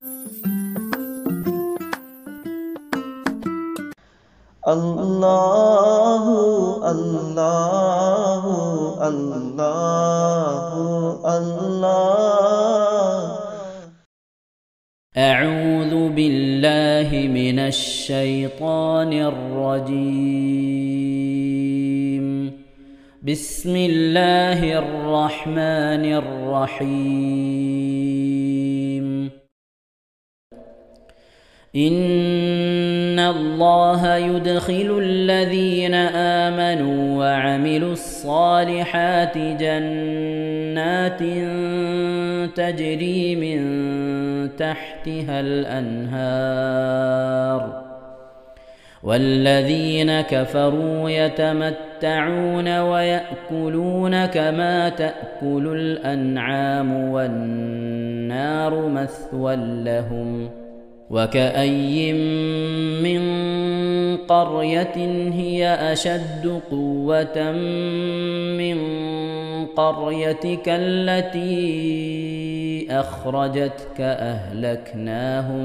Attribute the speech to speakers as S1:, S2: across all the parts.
S1: الله الله الله الله
S2: أعوذ بالله من الشيطان الرجيم بسم الله الرحمن الرحيم إن الله يدخل الذين آمنوا وعملوا الصالحات جنات تجري من تحتها الأنهار والذين كفروا يتمتعون ويأكلون كما تأكل الأنعام والنار مثوى لهم وكأي من قرية هي أشد قوة من قريتك التي أخرجتك أهلكناهم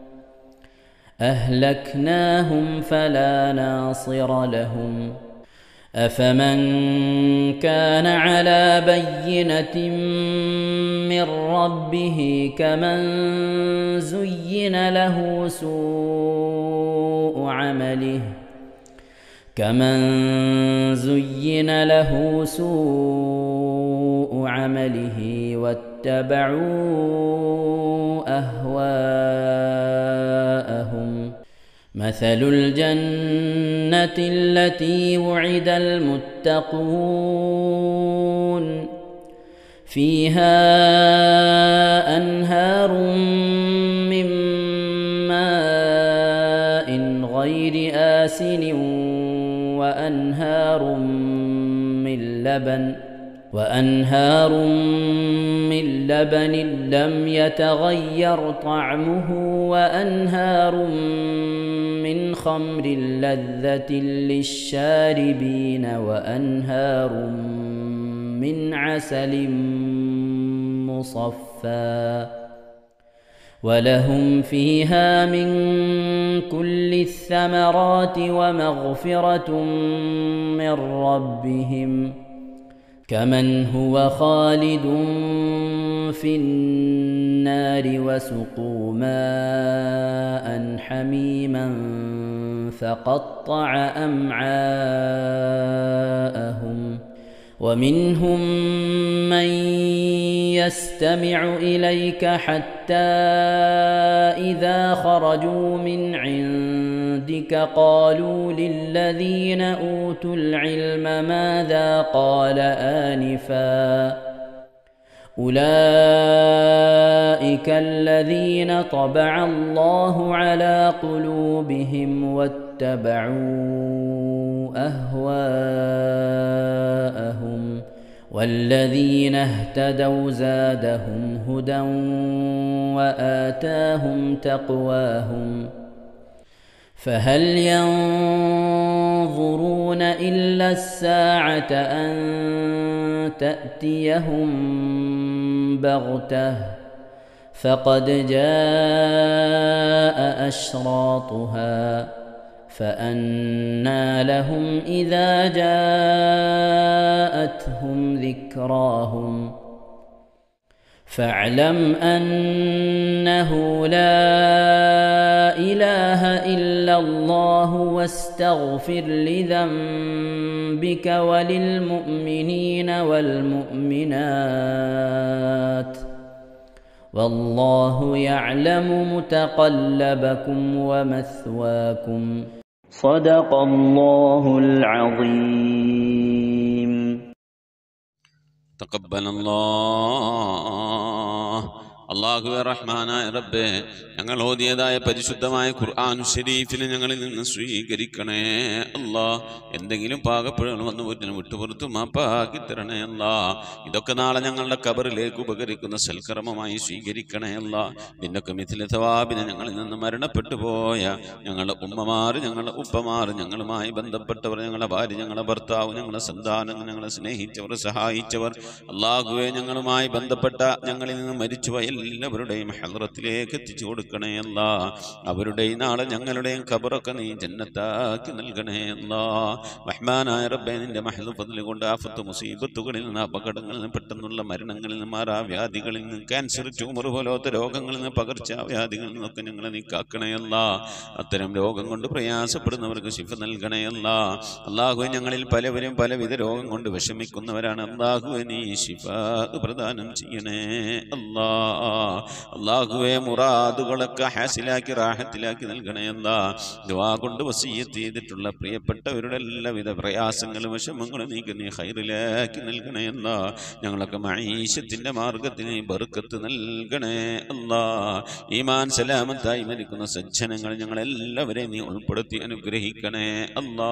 S2: أهلكناهم فلا ناصر لهم أفمن كان على بينة من ربه كمن زين له سوء عمله كمن زين له سوء عمله واتبعوا أهواءهم مثل الجنة التي وعد المتقون فيها أنهار من ماء غير آسن وأنهار من لبن وأنهار من لبن لم يتغير طعمه وأنهار من خمر لذة للشاربين وأنهار من عسل مصفى ولهم فيها من كل الثمرات ومغفرة من ربهم كمن هو خالد في النار وسقوا ماء حميما فقطع أمعاءهم ومنهم من يستمع إليك حتى إذا خرجوا من عندك قالوا للذين أوتوا العلم ماذا قال آنفا أولئك الذين طبع الله على قلوبهم واتبعوا أهواءهم والذين اهتدوا زادهم هدى وآتاهم تقواهم فهل ينظرون إلا الساعة أن تأتيهم بغتة فقد جاء أشراطها فأنى لهم إذا جاءتهم ذكراهم فاعلم أنه لا إله إلا الله واستغفر لذنبك وللمؤمنين والمؤمنات والله يعلم متقلبكم ومثواكم صدق الله العظيم
S3: تقبل الله അള്ളാഹുവെ റഹ്മാനായ റബ്ബെ ഞങ്ങൾ ഓതിയതായ പരിശുദ്ധമായ ഖുർആൻ ഷരീഫിനെ ഞങ്ങളിൽ നിന്ന് സ്വീകരിക്കണേ അല്ലാ എന്തെങ്കിലും പാകപ്പിഴകൾ വന്നു പോറ്റിന് വിട്ടുപുറത്ത് മാപ്പാക്കി തരണേ അല്ലാ ഇതൊക്കെ നാളെ ഞങ്ങളുടെ കബറിലേക്ക് ഉപകരിക്കുന്ന സൽക്കർമ്മമായി സ്വീകരിക്കണേ അല്ല നിന്നൊക്കെ മിഥില സവാബിനെ ഞങ്ങളിൽ നിന്ന് മരണപ്പെട്ടു പോയ ഞങ്ങളുടെ ഉമ്മമാർ ഞങ്ങളുടെ ഉപ്പമാർ ഞങ്ങളുമായി ബന്ധപ്പെട്ടവർ ഞങ്ങളുടെ ഭാര്യ ഞങ്ങളുടെ ഭർത്താവ് ഞങ്ങളുടെ സന്താനങ്ങൾ ഞങ്ങളെ സ്നേഹിച്ചവർ സഹായിച്ചവർ അള്ളാഹുവെ ഞങ്ങളുമായി ബന്ധപ്പെട്ട ഞങ്ങളിൽ നിന്ന് മരിച്ചുപോയ എല്ലാവരുടെയും ഹദ്റത്തിലേക്ക് എത്തിച്ചു കൊടുക്കണേ അല്ല അവരുടെയും നാളെ ഞങ്ങളുടെയും ഖബറൊക്കെ നീ ജന്നത്താക്കി നൽകണേ അല്ല റഹ്മാനായ റബ്ബെ നിന്റെ മഹൽ ഫضل കൊണ്ട് ആഫത്ത് മുസീബത്തുകളിൽ നിന്ന് അപകടങ്ങളിൽ നിന്ന് പെട്ടെന്നുള്ള മരണങ്ങളിൽ നിന്ന് മാറാവ്യാധികളിൽ നിന്ന് ക്യാൻസർ ട്യൂമർ പോലത്തെ രോഗങ്ങളിൽ നിന്ന് പകർച്ചവ്യാധികളിൽ നിന്നൊക്കെ ഞങ്ങളെ നീ കാക്കണയല്ല അത്തരം രോഗം കൊണ്ട് പ്രയാസപ്പെടുന്നവർക്ക് ശിഫ നൽകണയല്ല അള്ളാഹുവെ ഞങ്ങളിൽ പലവരും പലവിധ രോഗം കൊണ്ട് വിഷമിക്കുന്നവരാണ് അള്ളാഹുവെ നീ ശിഫ പ്രദാനം ചെയ്യണേ അല്ലാ അള്ളാഹുവെ മുറാദുകളൊക്കെ ഹാസിലാക്കി റാഹത്തിലാക്കി നൽകണേ അല്ലാ ദുആ കൊണ്ട് വസീയത്ത് ചെയ്തിട്ടുള്ള പ്രിയപ്പെട്ടവരുടെ എല്ലാവിധ പ്രയാസങ്ങളും വിഷമങ്ങളും നീക്കി നീ ഹൈറിലാക്കി നൽകണേ അല്ലാ ഞങ്ങളൊക്കെ മൈശത്തിന്റെ മാർഗത്തിന് നീ ബർക്കത്ത് നൽകണേ അല്ലാ ഈമാൻ സലാമത്തായി മരിക്കുന്ന സജ്ജനങ്ങൾ ഞങ്ങളെല്ലാവരെയും നീ ഉൾപ്പെടുത്തി അനുഗ്രഹിക്കണേ അല്ലാ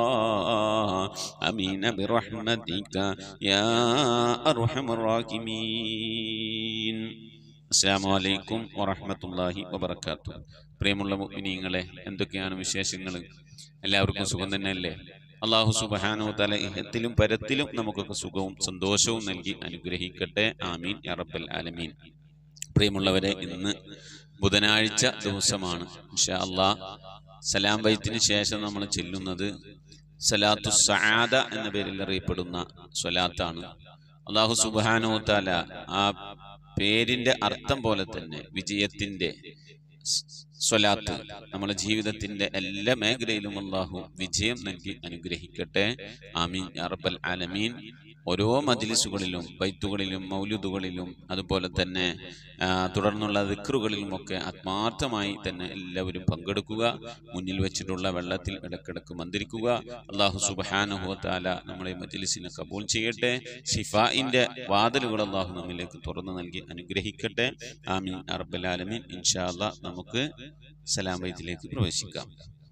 S3: അമീന ബിറഹ്മതിക യാ അർഹമർ റാഹിമീൻ അസ്സാം വലൈക്കും വറഹമത്തല്ലാഹി വബർക്കാത്തു പ്രിയമുള്ള മുഅ്മിനീങ്ങളെ എന്തൊക്കെയാണ് വിശേഷങ്ങൾ എല്ലാവർക്കും സുഖം തന്നെയല്ലേ അള്ളാഹു സുബഹാനോ തല ഇഹത്തിലും പരത്തിലും നമുക്കൊക്കെ സുഖവും സന്തോഷവും നൽകി അനുഗ്രഹിക്കട്ടെ ആമീൻ യാ റബ്ബൽ ആലമീൻ പ്രിയമുള്ളവരെ ഇന്ന് ബുധനാഴ്ച ദിവസമാണ് ഇൻഷാ അള്ളാ സലാം വൈത്തിന് ശേഷം നമ്മൾ ചെല്ലുന്നത് സലാത്തു സആദ എന്ന പേരിൽ അറിയപ്പെടുന്ന സ്വലാത്താണ് അള്ളാഹു സുബാനോ താല ആ പേരിന്റെ അർത്ഥം പോലെ തന്നെ വിജയത്തിന്റെ സ് സ്വലാത്ത് നമ്മുടെ ജീവിതത്തിന്റെ എല്ലാ മേഖലയിലും അള്ളാഹു വിജയം നൽകി അനുഗ്രഹിക്കട്ടെ ആമീൻ യാ റബ്ബൽ ആലമീൻ ഓരോ മജ്ലിസുകളിലും ബൈത്തുകളിലും മൗലുദുകളിലും അതുപോലെ തന്നെ ആ, തുടർന്നുള്ള ദിക്റുകളിലുമൊക്കെ ആത്മാർത്ഥമായി തന്നെ എല്ലാവരും പങ്കെടുക്കുക മുന്നിൽ വെച്ചിട്ടുള്ള വെള്ളത്തിൽ ഇടക്കിടക്ക് മന്ത്രിക്കുക അള്ളാഹു സുബാനുഹുത്താല നമ്മളെ മജ്ലിസിനെ കബൂൽ ചെയ്യട്ടെ ഷിഫായിന്റെ വാതിലുകൾ അള്ളാഹു നമ്മിലേക്ക് തുറന്നു നൽകി അനുഗ്രഹിക്കട്ടെ ആമീൻ അറബൽ ആലമീൻ ഇൻഷാ അള്ളാഹ് നമുക്ക് സലാം വൈദ്യത്തിലേക്ക് പ്രവേശിക്കാം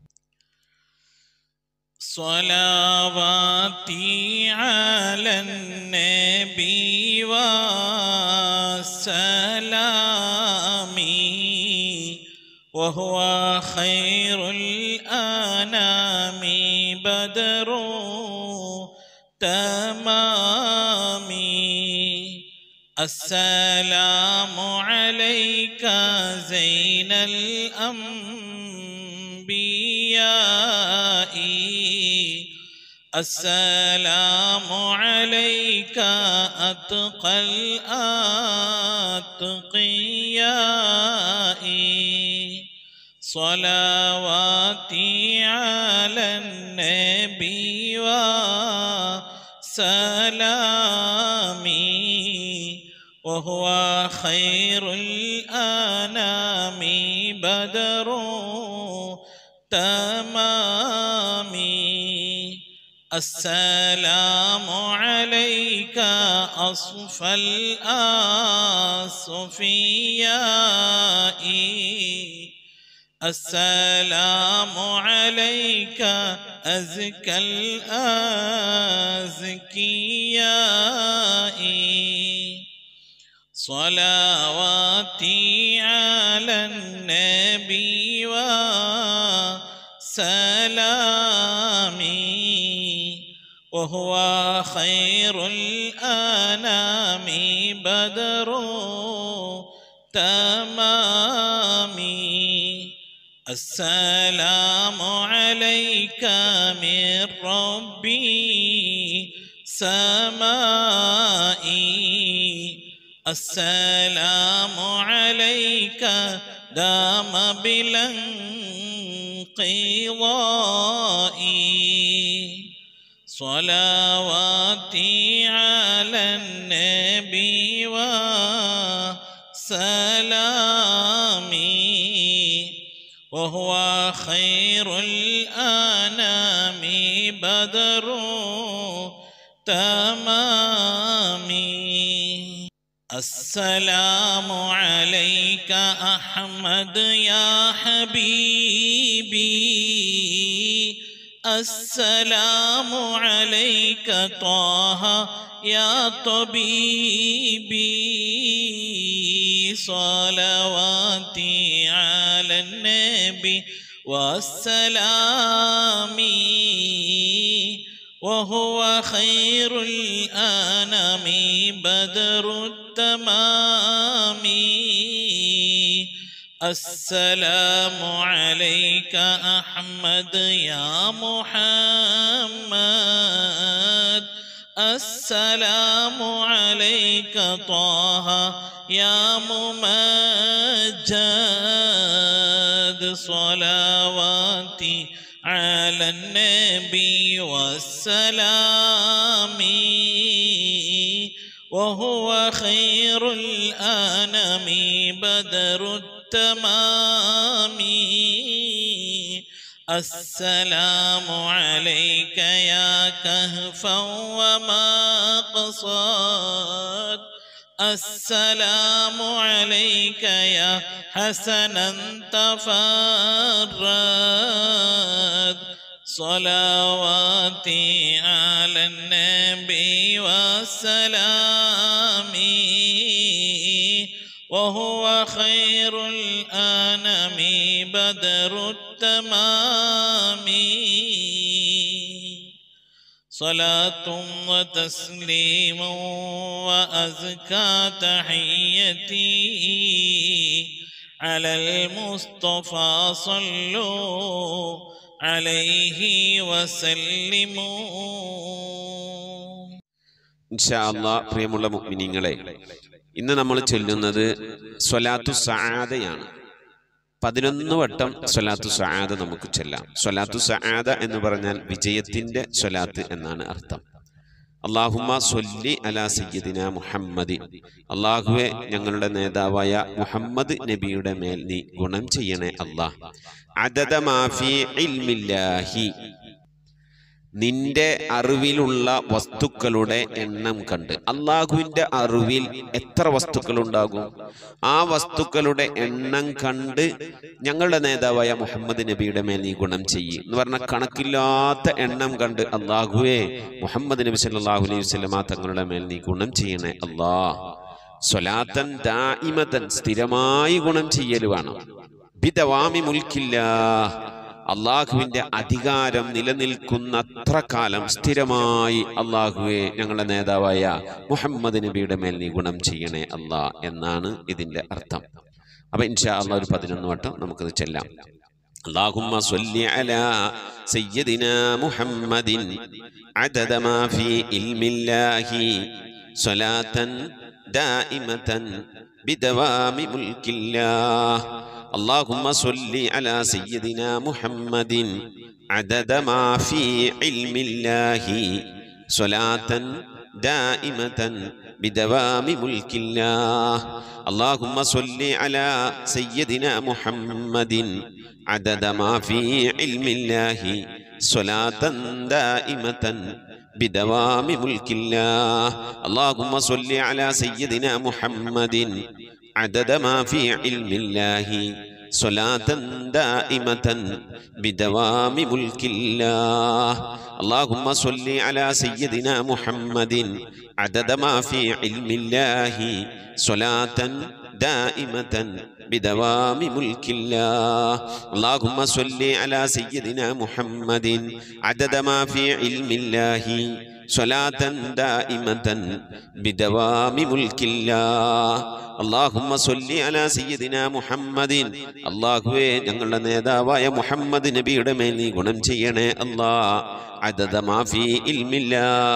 S1: صلواتي على النبي وسلامي وهو خير الأنام بدر تمامي السلام عليك زين الأنبياء السلام عليك أتقى الأتقياء صلواتي على النبي وسلامي وهو خير الأنام بدر تمامي السلام عليك أصفى الأصفياء السلام عليك أزكى الأزكياء صلواتي على النبي وسلامي وهو خير الأنام بدر تمامي السلام عليك من ربي سمائي السلام عليك دام بلا انقضاء صلواتي على النبي وسلامي وهو خير الأنام بدر تمامي السلام عليك أحمد يا حبيبي السلام عليك طه يا طبيبي صلواتي على النبي والسلام وهو خير الأنام بدر التمام السلام عليك أحمد يا محمد السلام عليك طه يا ممجد صلواتي على النبي والسلام وهو خير الأنام بدر التمام السلام عليك يا كهفا وما قصد السلام عليك يا حسنا تفرد صلواتي على النبي والسلام وهو خير الأنام بدر التمام صلاة وتسليم وأزكى تحيتي على المصطفى صلوا عليه وسلموا
S3: ഇൻഷാ അള്ളാ പ്രിയമുള്ള മുഅ്മിനീങ്ങളെ ഇന്ന് നമ്മൾ ചൊല്ലുന്നത് സ്വലാത്തു സആദയാണ് പതിനൊന്ന് വട്ടം സ്വലാത്തു സആദ നമുക്ക് ചൊല്ലാം സ്വലാത്തു സആദ എന്ന് പറഞ്ഞാൽ വിജയത്തിന്റെ സ്വലാത്ത് എന്നാണ് അർത്ഥം അള്ളാഹുമ്മ സ്വല്ലി അലാ സയ്യിദിന മുഹമ്മദി അള്ളാഹുവെ ഞങ്ങളുടെ നേതാവായ മുഹമ്മദ് നബിയുടെ മേൽ നീ ഗുണം ചെയ്യണേ അള്ളാഹ് അദദ മാഫി ഇൽമില്ലാഹി നിന്റെ അറിവിലുള്ള വസ്തുക്കളുടെ എണ്ണം കണ്ട് അള്ളാഹുവിന്റെ അറിവിൽ എത്ര വസ്തുക്കൾ ഉണ്ടാകും ആ വസ്തുക്കളുടെ എണ്ണം കണ്ട് ഞങ്ങളുടെ നേതാവായ മുഹമ്മദ് നബിയുടെ മേൽ നീ ഗുണം ചെയ്യും എന്ന് പറഞ്ഞ കണക്കില്ലാത്ത എണ്ണം കണ്ട് അള്ളാഹുവേ മുഹമ്മദ് നബി സല്ലല്ലാഹു അലൈഹി വസല്ലമ തങ്ങളുടെ മേൽ നീ ഗുണം ചെയ്യണേ അല്ലാ സ്വലാത്തൻ ദായിമതൻ സ്ഥിരമായി ഗുണം ചെയ്യൽ വേണം ബിദവാമി മുൽക്കില്ലാ അള്ളാഹുവിന്റെ അധികാരം നിലനിൽക്കുന്നത്ര കാലം സ്ഥിരമായി അള്ളാഹുവെ ഞങ്ങളുടെ നേതാവായ മുഹമ്മദ് നബിയുടെ മേൽ നീ ഗുണം ചെയ്യണേ അല്ലാ എന്നാണ് ഇതിന്റെ അർത്ഥം അപ്പൊ ഇൻഷാ അള്ളാഹ് ഒരു പതിനൊന്ന് വട്ടം നമുക്കത് ചെല്ലാം اللهم صل على سيدنا محمد عدد ما في علم الله صلاة دائمة بدوام ملك الله اللهم صل على سيدنا محمد عدد ما في علم الله صلاة دائمة بدوام ملك الله اللهم صل على سيدنا محمد عدد ما في علم الله صلاة دائمة بدوام ملك الله اللهم صل على سيدنا محمد عدد ما في علم الله صلاة دائمة بدوام ملك الله اللهم صل على سيدنا محمد عدد ما في علم الله صلاة دائمة بدوام ملك الله اللهم صل على سيدنا محمد عدد ما في علم الله صلاة دائمة بدوام ملك الله اللهم صل على سيدنا محمد അള്ളാഹുവേ ഞങ്ങളുടെ നേതാവായ മുഹമ്മദ് നബിയുടെ മേൽ നീ ഗുണം ചെയ്യണേ അല്ലാ അതത മാഫി ഇൽമില്ല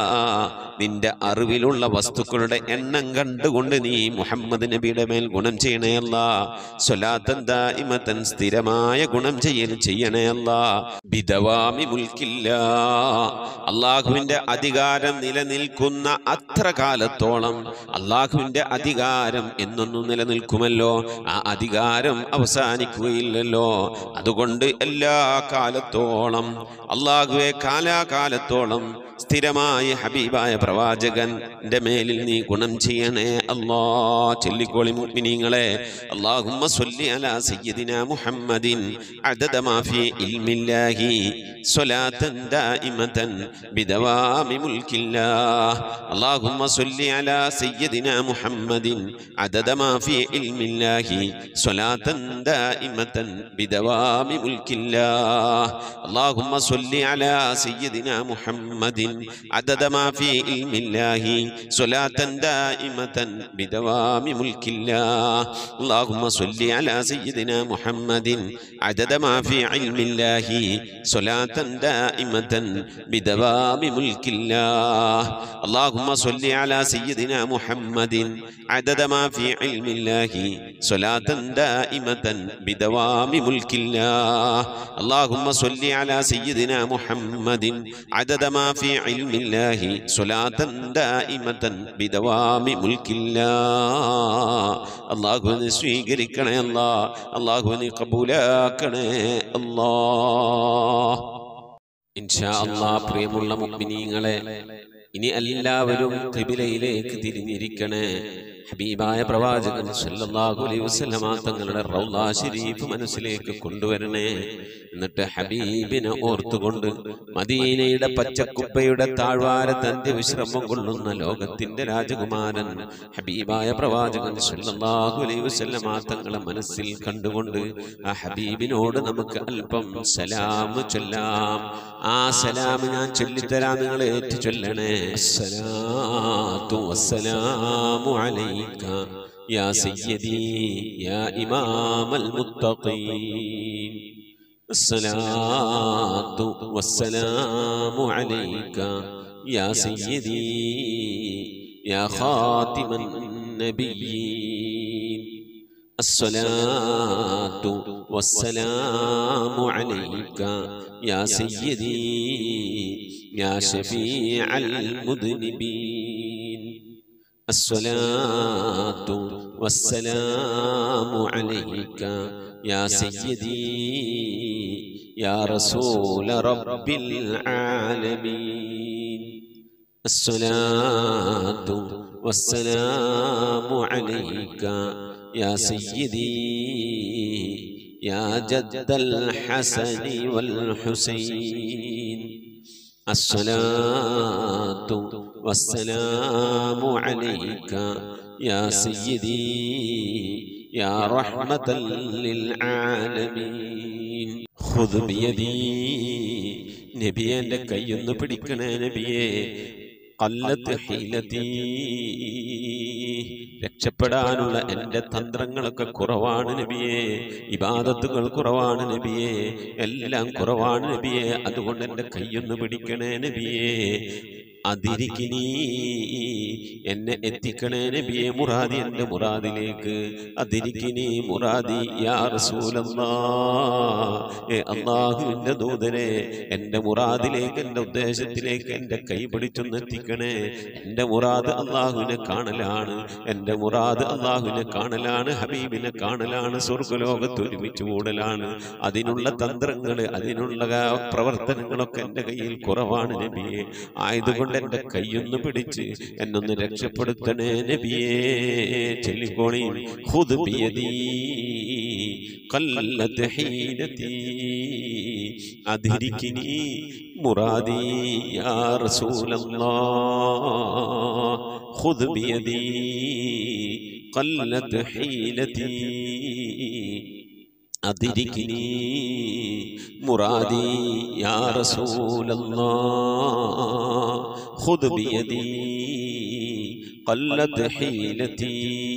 S3: നിന്റെ അറിവിലുള്ള വസ്തുക്കളുടെ എണ്ണം കണ്ടുകൊണ്ട് നീ മുഹമ്മദ് നബിയുടെ മേൽ ഗുണം ചെയ്യണേ അല്ല സ്വലാത്തൻ ദായിമത്തൻ സ്ഥിരമായ ഗുണം ചെയ്യൽ ചെയ്യണേ അല്ല ബിദവാമി മുൽക്കില്ല അള്ളാഹുവിന്റെ അധികാരം നിലനിൽക്കുന്ന അത്ര കാലത്തോളം അള്ളാഹുവിന്റെ അധികാരം എന്നൊന്നും നിലനിൽക്കുമല്ലോ ആ അധികാരം അവസാനിക്കുകയില്ലല്ലോ അതുകൊണ്ട് എല്ലാ കാലത്തോളം അള്ളാഹുവെ കാലാകാലത്തോളം സ്ഥിരമായി ഹബീബായ പ്രവാചകന്റെ മേലിൽ നീ ഗുണം ചെയ്യണേ അല്ലാ ചൊല്ലിക്കോളി മുഅ്മിനീങ്ങളെ അല്ലാഹുമ്മ സ്വല്ലി അലാ സയ്യിദിന മുഹമ്മദിൻ അദദ മാ ഫീ ഇൽമില്ലാഹി സ്വലാത്തൻ ദായിമതൻ ബിദവാമി ملك الله اللهم صل على سيدنا محمد عدد ما في علم الله صلاة دائمة بدوام ملك الله اللهم صل على سيدنا محمد عدد ما في علم الله صلاة دائمة بدوام ملك الله اللهم صل على سيدنا محمد عدد ما في علم الله صلاة دائمة بدوام ملك الله اللهم صل على سيدنا محمد عدد ما في علم الله صلاة دائمة بدوام ملك الله اللهم صل على سيدنا محمد عدد ما في علم الله صلاة دائمة بدوام ملك الله അള്ളാഹുവിനെ സ്വീകരിക്കണേ അല്ലാ അള്ളാഹുവിനെ കബൂലാക്കണേ അല്ലാ ഇൻഷാ അല്ലാ പ്രിയമുള്ള മുഅ്മിനീങ്ങളെ ഇനി എല്ലാവരും ഖിബിലയിലേക്ക് തിരിഞ്ഞിരിക്കണേ ഹബീബായ പ്രവാചകൻ സല്ലല്ലാഹു അലൈഹി വസല്ലമ തങ്ങളുടെ റൗള ശരീഫ് മനസ്സിലേക്ക് കൊണ്ടുവരണേ എന്നിട്ട് ഹബീബിനെ ഓർത്തുകൊണ്ട് മദീനയുടെ പച്ചക്കുപ്പയുടെ താഴ്വാരത്ത് അന്ത്യവിശ്രമം കൊള്ളുന്ന ലോകത്തിന്റെ രാജകുമാരൻ ഹബീബായ പ്രവാചകൻ സല്ലല്ലാഹു അലൈഹി വസല്ലമ തങ്ങളെ മനസ്സിൽ കണ്ടുകൊണ്ട് ആ ഹബീബിനോട് നമുക്ക് അല്പം സലാം ചൊല്ലാം ആ സലാം ഞാൻ ചൊല്ലിത്തരാം നിങ്ങൾ ഏറ്റു ചൊല്ലണേ അസ്സലാത്തു വസ്സലാമു അലൈക യാ സയ്യദി യാ ഇമാമൽ മുത്തഖീൻ الصلاة والسلام عليك يا سيدي يا خاتم النبيين الصلاة والسلام عليك يا سيدي يا شفيع المذنبين الصلاة والسلام عليك يا سيدي يا رسول رب العالمين الصلاة والسلام عليك يا سيدي يا جد الحسن والحسين الصلاة والسلام عليك يا سيدي يا رحمة للعالمين خذ بيدي നബിയെ എൻ്റെ കൈയൊന്ന് പിടിക്കണേ നബിയെ കല്ലത്ത് ഹീലതീ രക്ഷപ്പെടാനുള്ള എൻ്റെ തന്ത്രങ്ങളൊക്കെ കുറവാണ് നബിയെ ഇബാദത്തുകൾ കുറവാണ് നബിയെ എല്ലാം കുറവാണ് നബിയെ അതുകൊണ്ട് എൻ്റെ കൈയൊന്ന് പിടിക്കണേ നബിയെ അതിരിക്കിനി എന്നെ എത്തിക്കണേ നബിയെ മുറാദി എൻ്റെ മുറാദിലേക്ക് അതിരിക്കിനി മുറാദി യാ റസൂലല്ലാ ഏ അള്ളാഹുവിൻ്റെ ദൂതനെ എൻ്റെ മുറാദിലേക്ക് എൻ്റെ ഉദ്ദേശത്തിലേക്ക് എൻ്റെ കൈ പിടിച്ചൊന്ന് എത്തിക്കണേ എൻ്റെ മുറാദ് അള്ളാഹുവിനെ കാണലാണ് എൻ്റെ മുറാദ് അള്ളാഹുവിനെ കാണലാണ് ഹബീബിനെ കാണലാണ് സ്വർഗലോകത്ത് ഒരുമിച്ച് കൂടലാണ് അതിനുള്ള തന്ത്രങ്ങൾ അതിനുള്ള പ്രവർത്തനങ്ങളൊക്കെ എൻ്റെ കയ്യിൽ കുറവാണ് നബിയെ ആയതുകൊണ്ട് എൻ്റെ കൈയൊന്ന് പിടിച്ച് എന്നൊന്ന് രക്ഷപ്പെടുത്തണേ നബിയേ ചെല്ലിക്കോണി ഖുദ് ബിയദീ കല്ലത്ത് ഹീനതീ അധിരിക്കിനി മുറാദി യാ റസൂലല്ലാഹ് ഖുദ് ബിയദീ കല്ലത്ത് ഹീലതീ أدركني مرادي يا رسول الله خذ بيدي قلت حيلتي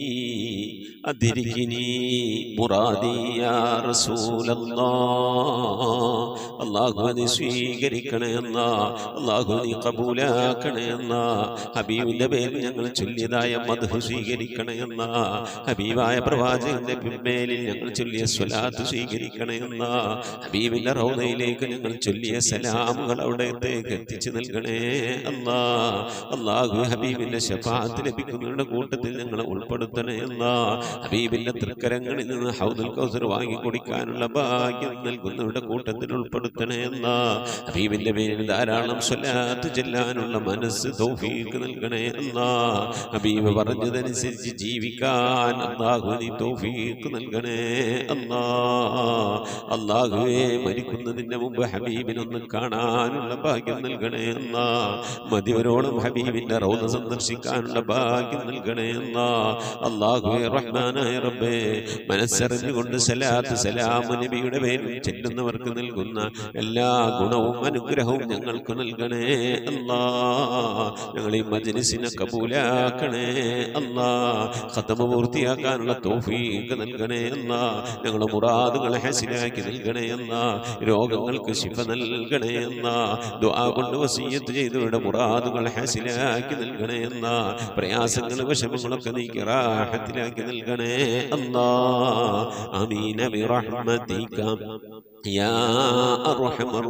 S3: أدركني مرادي يا رسول الله അള്ളാഹുവിനെ സ്വീകരിക്കണേ എന്ന അള്ളാഹുവിനെ കബൂലാക്കണേ എന്ന ഹബീബിന്റെ പേരിൽ ഞങ്ങൾ ചൊല്ലിയതായ മധു സ്വീകരിക്കണേ എന്ന ഹബീബായ പ്രവാചകന്റെ പിന്മേലിൽ ഞങ്ങൾ ചൊല്ലിയ സ്വലാത്ത് സ്വീകരിക്കണേ എന്ന ഹബീബിന്റെ റൗദയിലേക്ക് ഞങ്ങൾ ചൊല്ലിയ സലാമുകൾ അവിടത്തേക്ക് എത്തിച്ചു നൽകണേ അല്ലാ അള്ളാഹു ഹബീബിന്റെ ശഫാത്ത് ലഭിക്കുന്നവരുടെ കൂട്ടത്തിൽ ഞങ്ങളെ ഉൾപ്പെടുത്തണേ എന്ന ഹബീബിന്റെ തൃക്കരങ്ങളിൽ നിന്ന് ഹൗദുൽ കൗസർ വാങ്ങി കുടിക്കാനുള്ള ഭാഗ്യം നൽകുന്നവരുടെ കൂട്ടത്തിൽ ഉൾപ്പെടുത്തണേ അല്ല ഹബീബിന്റെ പേരിൽ ധാരാളം സ്വലാത്ത് ചെല്ലാനുള്ള മനസ്സ് തൗഫീഖ് നൽകണേ അല്ല ഹബീബ് പറഞ്ഞതനുസരിച്ച് ജീവിക്കാൻ അള്ളാഹു നീ തൗഫീഖ് നൽകണേ അല്ലാ അള്ളാഹുവെ മരിക്കുന്നതിന്റെ മുമ്പ് ഹബീബിനൊന്ന് കാണാനുള്ള ഭാഗ്യം നൽകണേ അല്ല മതിവരോളം ഹബീബിന്റെ റൗദ സന്ദർശിക്കാനുള്ള ഭാഗ്യം നൽകണേ അല്ല അള്ളാഹുവെ റഹ്മാനായ റബ്ബേ മനസ്സറിഞ്ഞുകൊണ്ട് സലാത്ത് സലാം നബിയുടെ പേരിൽ ചെല്ലുന്നവർക്ക് നൽകുന്ന എല്ലാ ഗുണവും അനുഗ്രഹവും ഞങ്ങൾക്ക് നൽകണേ അല്ലാ ഞങ്ങൾ ഈ മജ്ലിസിനെ കബൂലാക്കണേ അല്ലാ ഖതമ പൂർത്തിയാക്കാനുള്ള തൗഫീഖ് നൽകണേ അല്ലാ ഞങ്ങളുടെ മുറാദുകളെ ഹസിലാക്കി നൽകണേ അല്ലാ രോഗങ്ങൾക്ക് ശിഫ നൽകണേ അല്ലാ ദുആ കൊണ്ട് വസീയത്ത് ചെയ്തവരുടെ മുറാദുകൾ ഹസിലാക്കി നൽകണേ അല്ലാ പ്രയാസങ്ങൾ വിഷമങ്ങളൊക്കെ നീക്കി റാഹത്തിലാക്കി നൽകണേ അല്ലാ ആമീന ബിറഹ്മതിക യാ അർഹമർ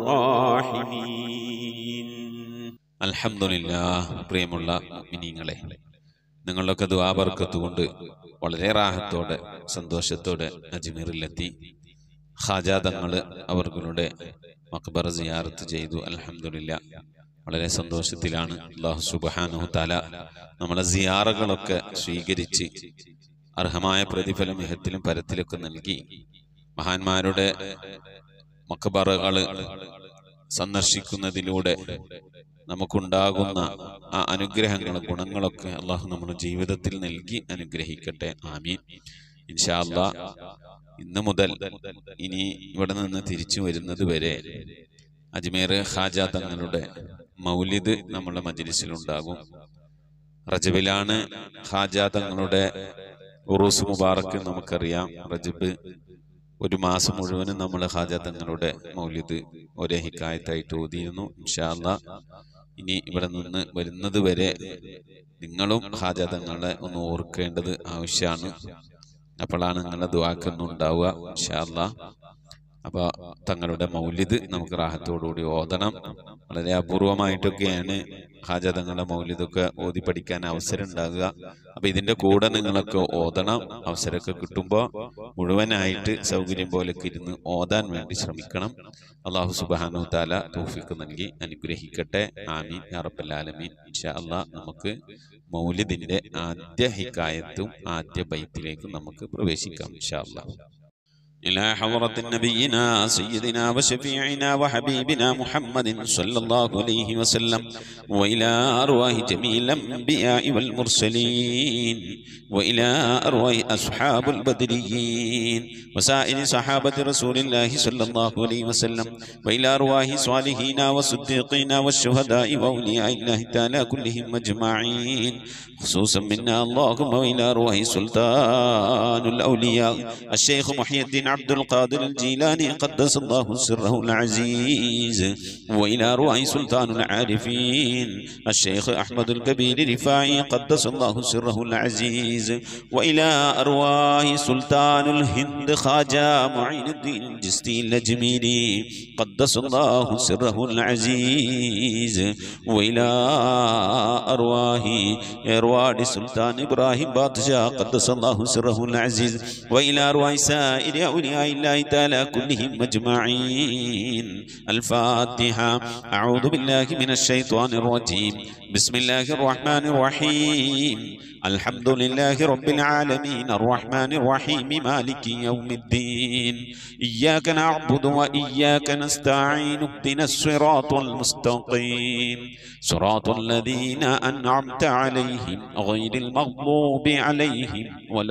S3: റാഹിമീൻ അൽഹംദുലില്ലാ പ്രിയമുള്ള മിനിങ്ങളെ നിങ്ങളുടെയൊക്കെ ദ്വാബർക്കത്ത് കൊണ്ട് വളരെ റാഹത്തോടെ സന്തോഷത്തോടെ അജ്മീറിലെത്തി ഹാജാതങ്ങൾ അവർകളുടെ മക്ബറ സിയാറത്ത് ചെയ്തു അൽഹംദുലില്ല വളരെ സന്തോഷത്തിലാണ് അള്ളാഹു സുബാനു താല നമ്മളെ സിയാറകളൊക്കെ സ്വീകരിച്ച് അർഹമായ പ്രതിഫലം ഇഹത്തിലും പരത്തിലൊക്കെ നൽകി മഹാന്മാരുടെ മക്ബറകൾ സന്ദർശിക്കുന്നതിലൂടെ നമുക്കുണ്ടാകുന്ന ആ അനുഗ്രഹങ്ങളും ഗുണങ്ങളൊക്കെ അള്ളാഹു നമ്മുടെ ജീവിതത്തിൽ നൽകി അനുഗ്രഹിക്കട്ടെ ആമീൻ ഇൻഷാ അല്ലാ ഇന്ന് മുതൽ ഇനി ഇവിടെ നിന്ന് തിരിച്ചു വരുന്നത് വരെ അജ്മീർ ഖാജ തങ്ങളുടെ മൗലിദ് നമ്മുടെ മജ്ലിസിലുണ്ടാകും റജബിലാണ് ഖാജ തങ്ങളുടെ ഉറൂസ് മുബാറക്ക് നമുക്കറിയാം റജബ് ഒരു മാസം മുഴുവനും നമ്മൾ ഖാജ തങ്ങളുടെ മൗലിദ് ഒരേ ഹിക്കായത്തായിട്ട് ഓതിയിരുന്നു ഇൻഷാ അല്ലാ ഇനി ഇവിടെ നിന്ന് വരുന്നത് വരെ നിങ്ങളും ഖാജ തങ്ങളെ ഒന്ന് ഓർക്കേണ്ടത് ആവശ്യമാണ് അപ്പോഴാണ് നിങ്ങളുടെ ദ്വാക്കൊന്നും ഉണ്ടാവുക ഇൻഷാ അല്ലാ അപ്പൊ തങ്ങളുടെ മൗലിദ് നമുക്ക് റാഹത്തോടുകൂടി ഓതണം വളരെ അപൂർവമായിട്ടൊക്കെയാണ് ഹാജ തങ്ങളുടെ മൗലിദൊക്കെ ഓതി പഠിക്കാൻ അവസരം ഉണ്ടാകുക അപ്പൊ ഇതിന്റെ കൂടെ നിങ്ങളൊക്കെ ഓതണം അവസരമൊക്കെ കിട്ടുമ്പോൾ മുഴുവനായിട്ട് സൗകര്യം പോലൊക്കെ ഇരുന്ന് ഓതാൻ വേണ്ടി ശ്രമിക്കണം അള്ളാഹു സുബാനു താല തൗഫിക്ക് നൽകി അനുഗ്രഹിക്കട്ടെ ആമീൻ യാ റബ്ബൽ ആലമീൻ ഇൻഷാ അള്ളാഹ് നമുക്ക് മൗലിദിന്റെ ആദ്യ ഹിക്കായത്തും ആദ്യ ബൈത്തിലേക്കും നമുക്ക് പ്രവേശിക്കാം ഇൻഷാ അള്ളാഹ് إلى حضرة نبينا سيدنا وشفيعنا وحبيبنا محمد صلى الله عليه وسلم وإلى أرواح جميع الأنبياء والمرسلين وإلى أرواح أصحاب البدريين وسائر صحابة رسول الله صلى الله عليه وسلم وإلى أرواح صالحين والصديقين والشهداء وأولياء الله تعالى كلهم أجمعين خصوصا منا اللهم وإلى أرواح سلطان الأولياء الشيخ محي الدين عبد القادر الجيلاني قدس الله سره العزيز وإلى أرواح سلطان العارفين الشيخ أحمد الكبير رفاعي قدس الله سره العزيز وإلى أرواح سلطان الهند خواجة معين الدين الجستي الأجميري قدس الله سره العزيز وإلى أرواح أرواح سلطان إبراهيم بادشاه قدس الله سره العزيز وإلى أرواح سائر أولياء الله تعالى كلهم أجمعين الفاتحة أعوذ بالله من الشيطان الرجيم بسم الله الرحمن الرحيم الحمد لله رب العالمين الرحمن الرحيم مالك يوم الدين إياك نعبد وإياك نستعين اهدنا الصراط المستقيم صراط الذين أنعمت عليهم غير المغضوب عليهم ولا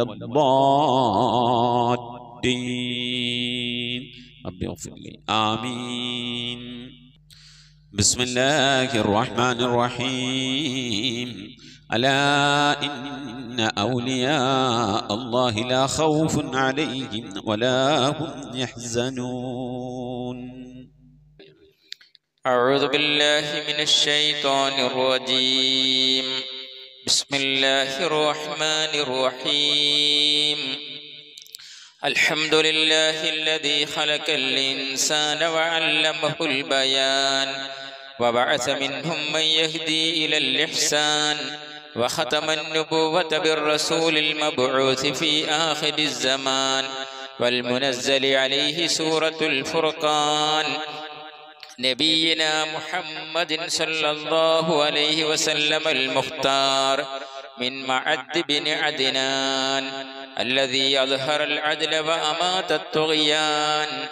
S3: الضالين رب اغفر لي آمين بسم الله الرحمن الرحيم ألا إن أولياء الله لا خوف عليهم ولا هم يحزنون
S4: أعوذ بالله من الشيطان الرجيم بسم الله الرحمن الرحيم الحمد لله الذي خلق الإنسان وعلمه البيان وبعث منهم من يهدي إلى الإحسان وختم النبوة بالرسول المبعوث في آخر الزمان والمنزل عليه سورة الفرقان نبينا محمد صلى الله عليه وسلم المختار من معد بن عدنان الذي أظهر العدل وأمات الطغيان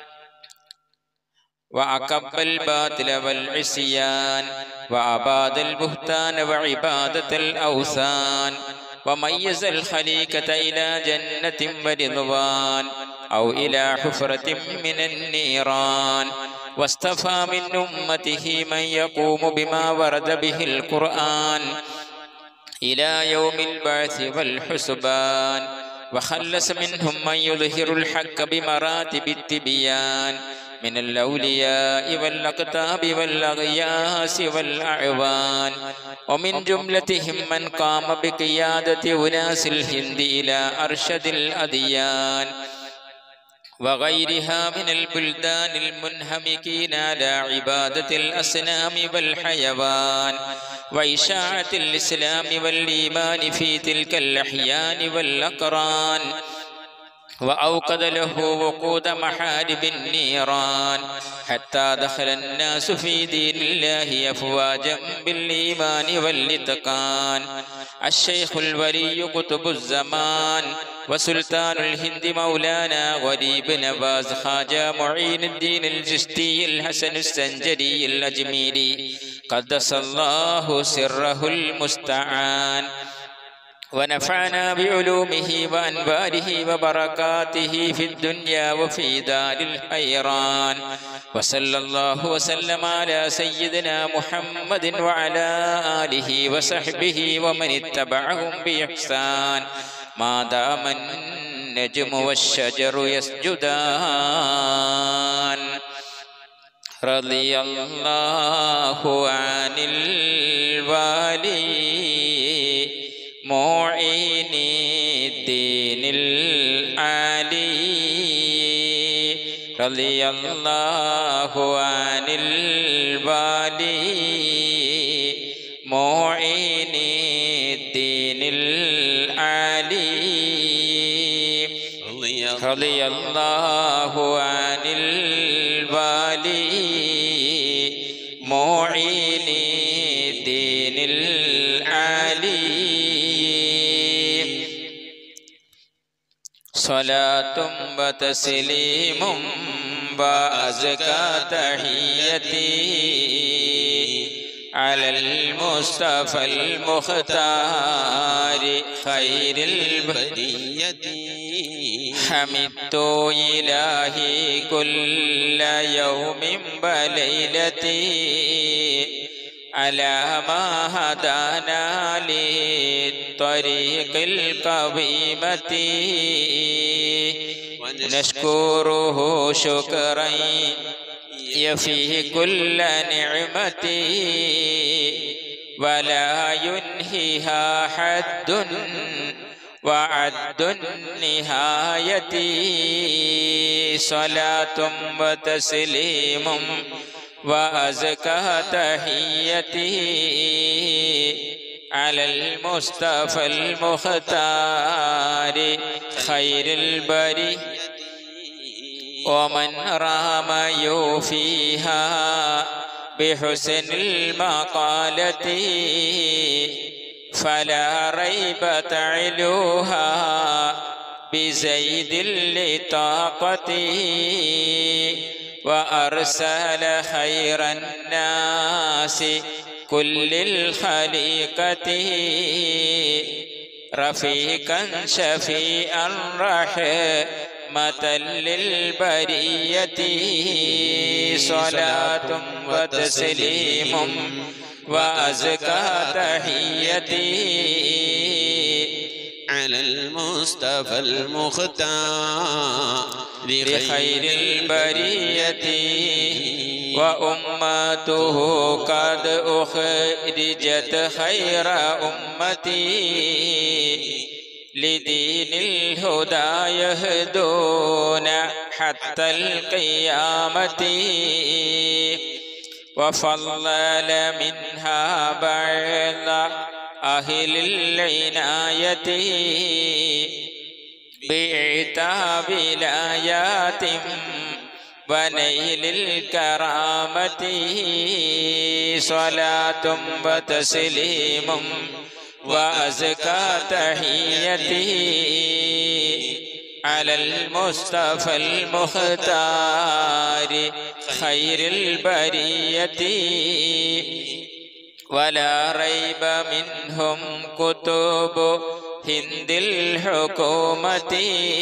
S4: وأكب الباطل والعصيان وأباد البهتان وعبادة الأوثان وميز الخليقة إلى جنة ورضوان أو إلى حفرة من النيران واصطفى من أمته من يقوم بما ورد به القرآن إلى يوم البعث والحسبان وخلص منهم من يظهر الحق بمراتب التبيان من الأولياء والأقطاب والأغياس والأعوان ومن جملتهم من قام بقيادة أناس الهند إلى أرشد الأديان وغيرها من البلدان المنهمكين على عبادة الأصنام والحيوان وإشاعة الإسلام والإيمان في تلك الأحيان والأقران وأوقد له وقود محارب النيران حتى دخل الناس في دين الله أفواجا بالإيمان والإتقان الشيخ الولي قطب الزمان وسلطان الهند مولانا غريب نواز خواجة معين الدين الجشتي الحسن السنجري الأجميري قدس الله سره المستعان ونفعنا بعلومه وأنواره وبركاته في الدنيا وفي دار الحيران وصلى الله وسلم على سيدنا محمد وعلى آله وصحبه ومن اتبعهم بإحسان ما دام النجم والشجر يسجدان رضي الله عن الوالي معين الدين العلي رضي الله عن الوالي معين الدين العلي رضي الله عن الوالي معين الدين العلي صلاة وتسليم وأزكى تحيتي على المصطفى المختار خير البرية حمدت إلهي كل يوم وليلتي على ما هدانا للطريق القويمة نشكره شكرا يفيه كل نعمة ولا ينهيها حد وعد النهاية صلاة وتسليم وأزكى تحيته على المصطفى المختار خير البري ومن رام يوفيها بحسن المقالة فلا ريب تعلوها بزيد لطاقته وأرسل خير الناس كل الخليقة رفيقا شفيعا رحمة للبرية صلاة وتسليم وأزكى تحيتي
S3: على المصطفى المختار
S4: لخير البرية وأمته قد أخرجت خير أمتي لدين الهدى يهدون حتى القيامة وفضل منها بعض أهل العناية بإعتاب الآيات ونيل الكرامة صلاة وتسليم وأزكى تحيته على المصطفى المختار خير البرية ولا ريب منهم كتب هند الحكومة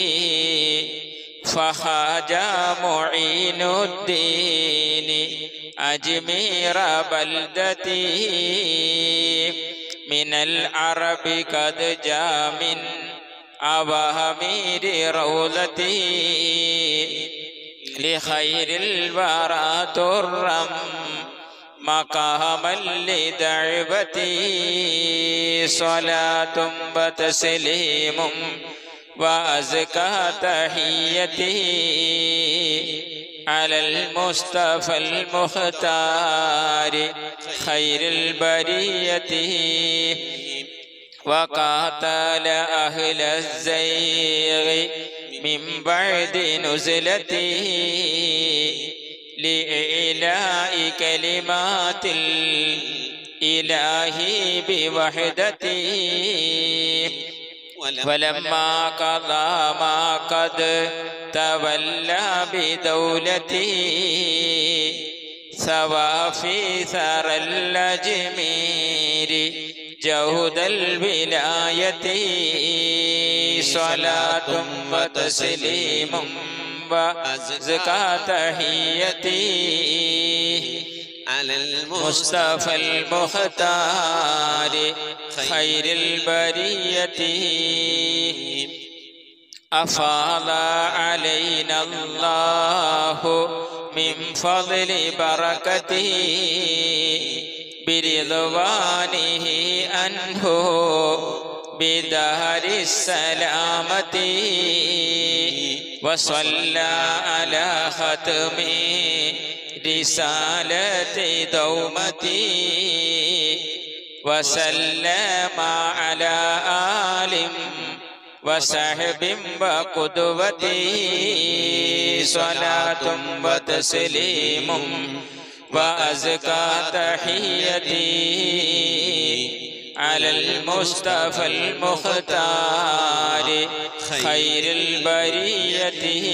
S4: فخاجا معين الدين أجمير بلدتي من العرب قد جاء من أوامير روضتي لخير الورى ترم مقاما لدعوتي صلاة وتسليم وأزكى تحيتي على المصطفى المختار خير البرية وقاتل أهل الزيغ من بعد نزلته لإعلاء كلمات الإله بوحدته ولما قضى ما قد تولى بدولته سوى في ثرى الأجمير جهد الولاية صلاة وتسليم وزكاة تحيتي
S3: على
S4: مصطفى المختار خير البرية أفاض علينا الله من فضل بركته برضوانه أنه بدهر السلامة وصلى على ختم رسالة دومتي وسلم على آل وصحب وقدوتي صلاة وتسليم وأزكى تحيتي على المصطفى المختار خير البرية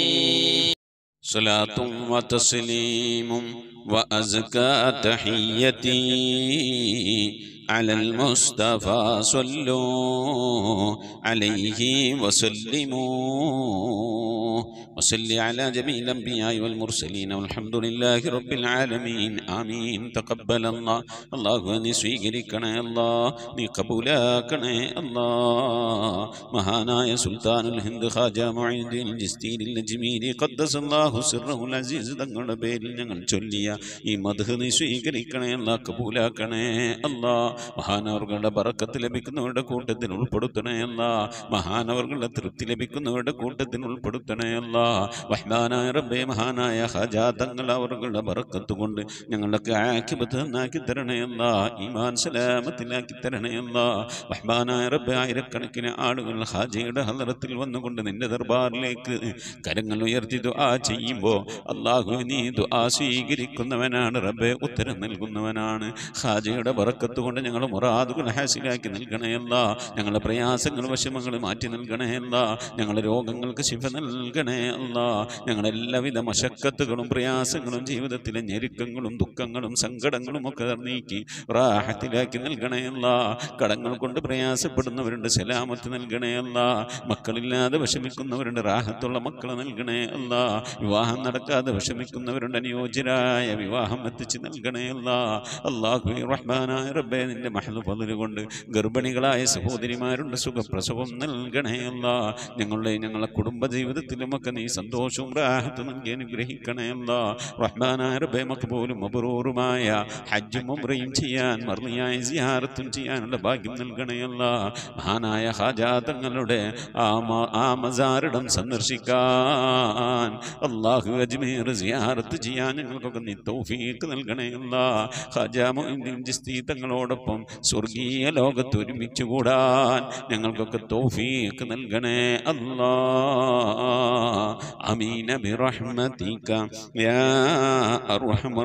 S3: صلاة وتسليم وأزكى تحيتي على المصطفى صلوا عليه وسلموا وصل على جميع الأنبياء والمرسلين والحمد لله رب العالمين آمين تقبل الله الله നീ സ്വീകരിക്കണേ അല്ലാ നീ കബൂലാക്കണേ അല്ലാ മഹാനായ സുൽത്താനുൽ ഹിന്ദ് ഖാജ മുഈനുദ്ദീൻ ജിസ്തീനിൽ അജ്മീരി ഖദ്ദസല്ലാഹു സിർറഹുൽ അസീസ് തങ്ങളുടെ പേരിൽ ഞങ്ങൾ ചൊല്ലിയ ഈ മദ്ഹ് നീ സ്വീകരിക്കണേ അല്ലാ കബൂലാക്കണേ അല്ലാ മഹാനവർകളുടെ ബറക്കത്ത് ലഭിക്കുന്നവരുടെ കൂട്ടത്തിൽ ഉൾപ്പെടുത്തണേ അല്ലാ മഹാനവർകളുടെ തൃപ്തി ലഭിക്കുന്നവരുടെ കൂട്ടത്തിൽ ഉൾപ്പെടുത്തണേ അല്ലാ വഹ്മാനായ റബ്ബേ മഹാനായ ഖാജാ തങ്ങൾ അവരുടെ ബറക്കത്ത് കൊണ്ട് ഞങ്ങളൊക്കെ ആക്കിബത്ത് നന്നാക്കി തരണേ അല്ലാ ഈമാൻ സലാമത്തിലാക്കി തരണേ അല്ലാ വഹ്മാനായ റബ്ബേ ആയിരക്കണക്കിന് ആളുകൾ ഹാജയുടെ ഹലറത്തിൽ വന്നുകൊണ്ട് നിന്റെ ദർബാറിലേക്ക് കരങ്ങൾ ഉയർത്തി ദുആ ചെയ്യുമ്പോൾ അള്ളാഹു നീ ദുആ സ്വീകരിക്കുന്നവനാണ് റബ്ബെ ഉത്തരം നൽകുന്നവനാണ് ഹാജയുടെ ബറക്കത്ത് കൊണ്ട് ഞങ്ങൾ മുറാദുകൾ ഹാസിലാക്കി നൽകണയല്ല ഞങ്ങളുടെ പ്രയാസങ്ങൾ വിഷമങ്ങൾ മാറ്റി നൽകണയല്ല ഞങ്ങളുടെ രോഗങ്ങൾക്ക് ശിഫ നൽകണേ അല്ല ഞങ്ങളുടെ എല്ലാവിധ മശക്കത്തുകളും പ്രയാസങ്ങളും ജീവിതത്തിലെ ഞെരുക്കങ്ങളും ദുഃഖങ്ങളും സങ്കടങ്ങളും ഒക്കെ നീക്കി റാഹത്തിലാക്കി നൽകണയല്ല കടങ്ങൾ കൊണ്ട് പ്രയാസപ്പെടുന്നവരുണ്ട് സലാമത്ത് നൽകണേ അല്ല മക്കളില്ലാതെ വിഷമിക്കുന്നവരുണ്ട് റാഹത്തുള്ള മക്കളെ നൽകണേ അല്ല വിവാഹം നടക്കാതെ വിഷമിക്കുന്നവരുണ്ട് അനുയോജ്യരായ വിവാഹം എത്തിച്ച് നൽകണേ അല്ല അള്ളാഹു റഹ്മാനായ റബ്ബെ നിന്റെ മഹൽ പതില് കൊണ്ട് ഗർഭിണികളായ സഹോദരിമാരുണ്ട് സുഖപ്രസവം നൽകണേ അല്ല ഞങ്ങളുടെ ഞങ്ങളുടെ കുടുംബ ജീവിതത്തിലുമൊക്കെ നീ സന്തോഷവും റാഹത്ത് നൽകി അനുഗ്രഹിക്കണേ അല്ല റഹ്മാനായ റബ്ബെ മക്ബൂലും മബറൂറുമായ ഹജ്ജും ഉംറയും ചെയ്യാൻ മർണിയായ സിയാറത്തും ചെയ്യാനുള്ള ഭാഗ്യം നൽകണേ അല്ല മഹാനായ ഹാജാതങ്ങളുടെ ആ മ- ആ മസാരിടം സന്ദർശിക്കാൻ അള്ളാഹു അജ്മീർ സിയാറത്ത് ചെയ്യാൻ ഞങ്ങൾക്കൊക്കെ നീ തൗഫീക്ക് നൽകണേ അല്ല ഖാജാ മുഈനുദ്ദീൻ ചിസ്തി തങ്ങളോടൊപ്പം നിന്നോടൊപ്പം സ്വർഗീയ ലോകത്ത് ഒരുമിച്ച് കൂടാൻ ഞങ്ങൾക്കൊക്കെ തൗഫീഖ് നൽകണേ അല്ലാ അമീന ബിറഹ്മതിക യാ അർഹമർ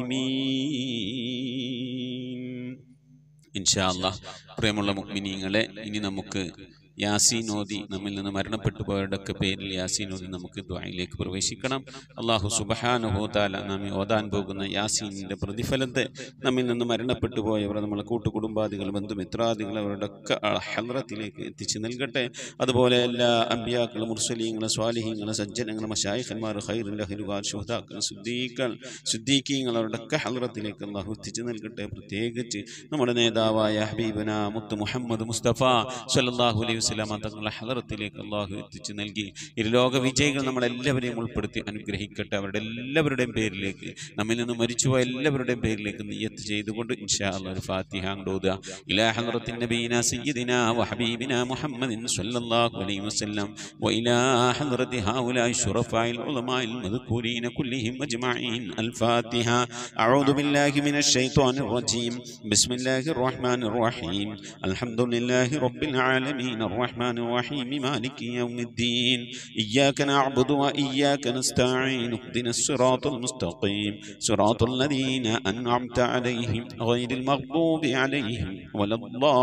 S3: റാഹിമീൻ ഇൻഷാ അല്ലാഹ് പ്രിയമുള്ള മുഅ്മിനീങ്ങളെ ഇനി നമുക്ക് യാസീൻ ഓതി നമ്മിൽ നിന്ന് മരണപ്പെട്ടു പോയവരുടെയൊക്കെ പേരിൽ യാസീൻ ഓതി നമുക്ക് ദ്വായിലേക്ക് പ്രവേശിക്കണം അള്ളാഹു സുബഹാനുഭൂതാല നാം ഈ ഓതാൻ പോകുന്ന യാസീനിന്റെ പ്രതിഫലത്തെ നമ്മിൽ നിന്ന് മരണപ്പെട്ടു പോയവർ നമ്മളെ കൂട്ടുകുടുംബാദികൾ ബന്ധുമിത്രാദികൾ അവരുടെ ഒക്കെ ഹലറത്തിലേക്ക് എത്തിച്ചു നൽകട്ടെ അതുപോലെ എല്ലാ അമ്പിയാക്കളും മുർസലീങ്ങളും സ്വാലിഹീങ്ങളും സജ്ജനങ്ങളും മഷായിഖന്മാർ ഹൈറിൻ്റെ ഹരുവാർ ശുഹതാക്കൾ ശുദ്ധീക്കൾ ശുദ്ധീക്കീങ്ങൾ അവരുടെ ഒക്കെ ഹലറത്തിലേക്ക് അള്ളാഹു എത്തിച്ചു നൽകട്ടെ പ്രത്യേകിച്ച് നമ്മുടെ നേതാവായ ഹബീബന മുത്ത് മുഹമ്മദ് മുസ്തഫ സല്ലല്ലാഹു അലൈഹി വസല്ലമ തങ്ങളുടെ ഹലറത്തിലേക്ക് അള്ളാഹു എത്തിച്ചു നൽകി ഇരുലോക വിജയികൾ നമ്മളെല്ലാവരെയും ഉൾപ്പെടുത്തി അനുഗ്രഹിക്കട്ടെ അവരുടെ എല്ലാവരുടെയും പേരിലേക്ക് നമ്മിൽ നിന്ന് മരിച്ചുപോയ എല്ലാവരുടെയും പേരിലേക്ക് നിയ്യത്ത് ചെയ്തുകൊണ്ട് ഇൻഷാ അല്ലാഹ് ഒരു ഫാത്തിഹ അങ്ങോട്ട് ഇലാ ഹലറത്തിൻ നബീന സയ്യിദിന വഹബീബിന മുഹമ്മദിൻ സല്ലല്ലാഹു അലൈഹി വസല്ലം وإلى حضرة هؤلاء الشرفاء العلماء المذكورين كلهم أجمعين الفاتحة أعوذ بالله من الشيطان الرجيم بسم الله الرحمن الرحيم الحمد لله رب العالمين الرحمن الرحيم مالك يوم الدين إياك نعبد وإياك نستعين اهدنا الصراط المستقيم صراط الذين أنعمت عليهم غير المغضوب عليهم ولا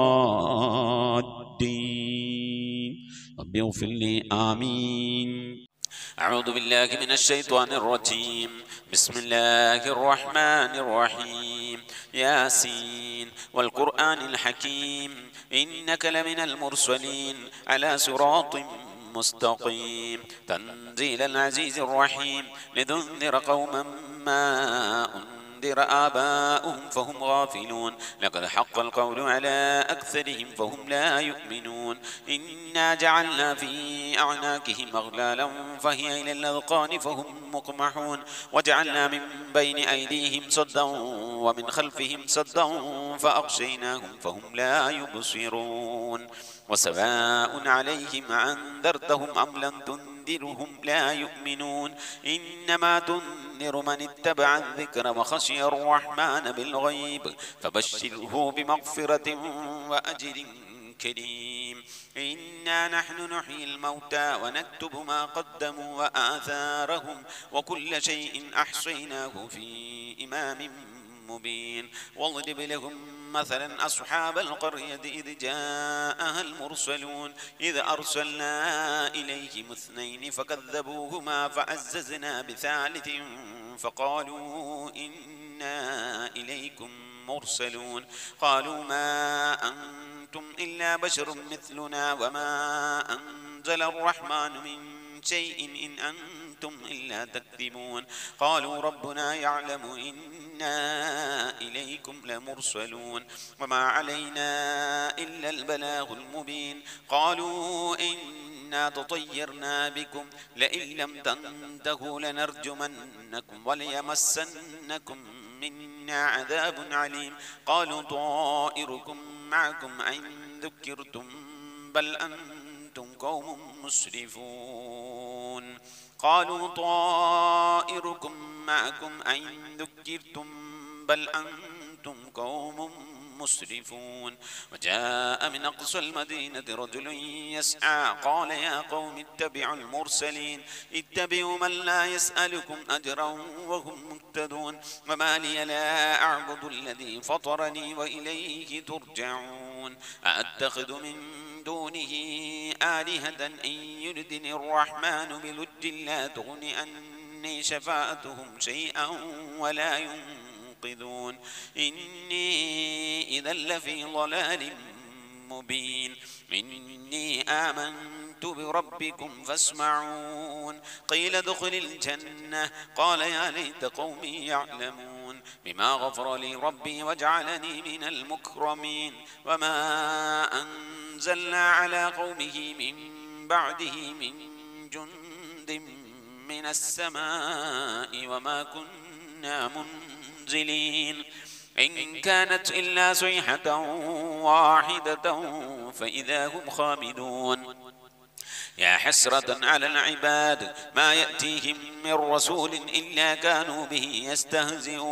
S3: الضالين رب اغفر لي آمين أعوذ بالله من الشيطان الرجيم بسم الله الرحمن الرحيم ياسين والقرآن الحكيم إنك لمن المرسلين على صراط مستقيم تنزيل العزيز الرحيم لتنذر قوما ما أنذر آباؤهم فهم غافلون لقد حق القول على أكثرهم فهم لا يؤمنون إنا جعلنا في أعناقهم أغلالا فهي إلى الأذقان فهم مقمحون وجعلنا من بين أيديهم صدا ومن خلفهم صدا فأغشيناهم فهم لا يبصرون وسواء عليهم أنذرتهم أم لم تنذرهم لا يؤمنون إنما تنذر من اتبع الذكر وخشي الرحمن بالغيب فبشره بمغفرة وأجر كريم إنا نحن نحيي الموتى ونكتب ما قدموا وآثارهم وكل شيء أحصيناه في إمام مبين واضرب لهم مثلا أصحاب القرية إذ جاءها المرسلون إذ أرسلنا إليهم اثنين فكذبوهما فعززنا بثالث فقالوا إنا إليكم مرسلون قالوا ما أنتم إلا بشر مثلنا وما أنزل الرحمن من شيء إن أنتم إلا تكذبون قالوا ربنا يعلم إنا إليكم لمرسلون وما علينا إلا البلاغ المبين قالوا إنا تطيرنا بكم لئن لم تنتهوا لنرجمنكم وليمسنكم منا عذاب عليم قالوا طائركم معكم أن ذكرتم بل أنتم قوم مسرفون قالوا طائركم معكم أن ذكرتم بل أنتم قوم مسرفون وجاء من أقصى المدينة رجل يسعى قال يا قوم اتبعوا المرسلين اتبعوا من لا يسألكم أجرا وهم مهتدون وما لي لا أعبد الذي فطرني وإليه ترجعون أأتخذ من دونه آلهة إن يردني الرحمن بلج لا تغن عني شفاعتهم شيئا ولا ينقذون إني إذا لفي ضلال مبين إني آمنت بربكم فاسمعون قيل ادخل الجنة قال يا ليت قومي يعلمون بما غفر لي ربي وجعلني من المكرمين وما أنزلنا على قومه من بعده من جند من السماء وما كنا منزلين إن كانت إلا صيحة واحدة فإذا هم خامدون يا حسرة على العباد ما يأتيهم من رسول إلا كانوا به يستهزئون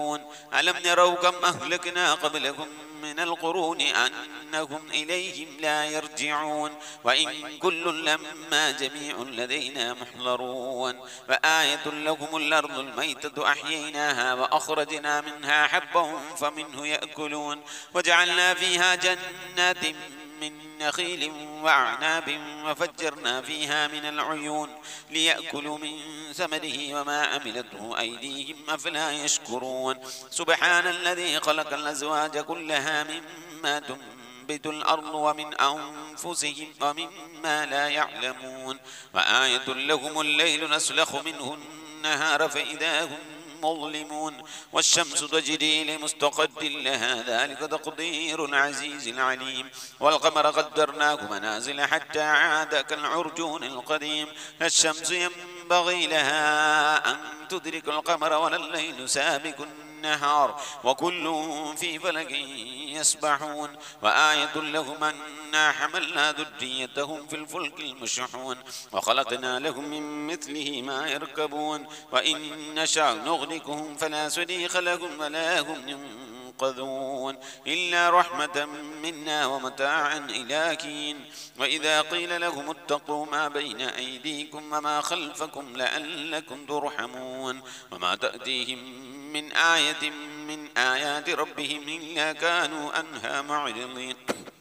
S3: ألم يروا كم أهلكنا قبلهم من القرون أنهم إليهم لا يرجعون وإن كل لما جميع لدينا محضرون وآية لهم الأرض الميتة أحييناها وأخرجنا منها حبا فمنه يأكلون وجعلنا فيها جنات من نخيل وأعناب وفجرنا فيها من العيون ليأكلوا من ثمره وما عملته أيديهم أفلا يشكرون سبحان الذي خلق الأزواج كلها مما تنبت الأرض ومن أنفسهم ومما لا يعلمون وآية لهم الليل نسلخ منه النهار فإذا هم مظلمون والشمس تجري لمستقد لها ذلك تقدير العزيز العليم والقمر قدرناه منازل حتى عاد كالعرجون القديم الشمس ينبغي لها أن تدرك القمر ولا الليل سابق النهار وكل في فلك يسبحون وآية لهم أنا حملنا ذريتهم في الفلك المشحون وخلقنا لهم من مثله ما يركبون وإن نشاء نغرقهم فلا صريخ لهم ولا هم ينقذون إلا رحمة منا ومتاعا إلى كين وإذا قيل لهم اتقوا ما بين أيديكم وما خلفكم لعلكم ترحمون وما تأتيهم من آية من آيات ربهم إلا كانوا عنها معرضين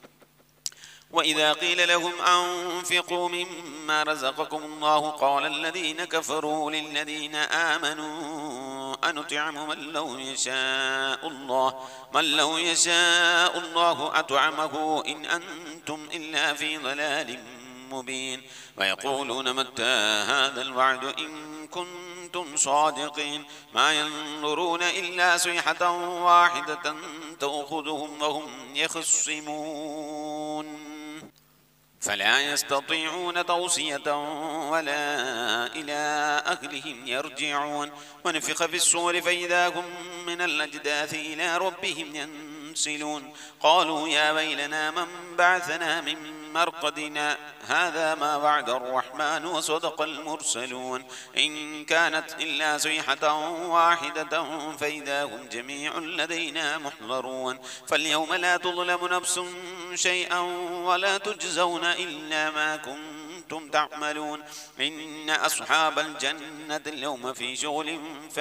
S3: وإذا قيل لهم أنفقوا مما رزقكم الله قال الذين كفروا للذين آمنوا أنطعم من لو يشاء الله من لو يشاء الله أطعمه إن أنتم إلا في ضلال مبين ويقولون متى هذا الوعد إن كنتم صادقين ما ينظرون إلا صيحة واحدة تأخذهم وهم يخصمون فلا يستطيعون توصية ولا إلى أهلهم يرجعون ونفخ في الصور فإذا هم من الأجداث إلى ربهم ينسلون قالوا يا ويلنا من بعثنا من مرقدنا هذا ما وعد الرحمن وصدق المرسلون إن كانت إلا صيحة واحدة فإذا هم جميع لدينا محضرون فاليوم لا تظلم نفس شيئا ولا تجزون إلا ما كنتم تعملون إن أصحاب الجنة اليوم في شغل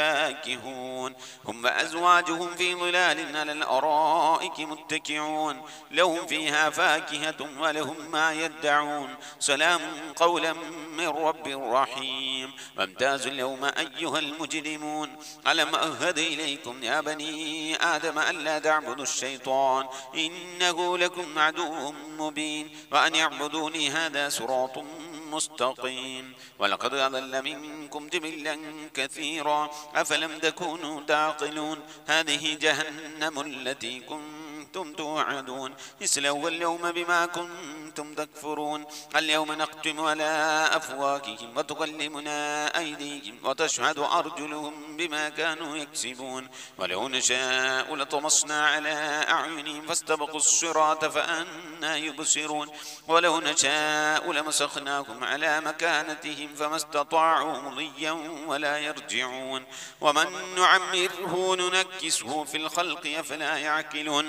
S3: فاكهون هم وأزواجهم في ظلال على الأرائك متكئون لهم فيها فاكهة ولهم ما يدعون سلام قولا من رب رحيم وامتازوا اليوم أيها المجرمون ألم أهد إليكم يا بني آدم ألا تعبدوا الشيطان إنه لكم عدو مبين وأن يعبدوني هذا صراط مستقيم ولقد أضل منكم جبلا كثيرا أفلم تكونوا تعقلون هذه جهنم التي كنتم توعدون اسلوا اليوم بما كنتم تكفرون اليوم نختم على أفواكهم وتكلمنا أيديهم وتشهد أرجلهم بما كانوا يكسبون ولو نشاء لطمسنا على أعينهم فاستبقوا الصراط فأنا يبصرون ولو نشاء لمسخناهم على مكانتهم فما استطاعوا مضيا ولا يرجعون ومن نعمره ننكسه في الخلق أفلا يعقلون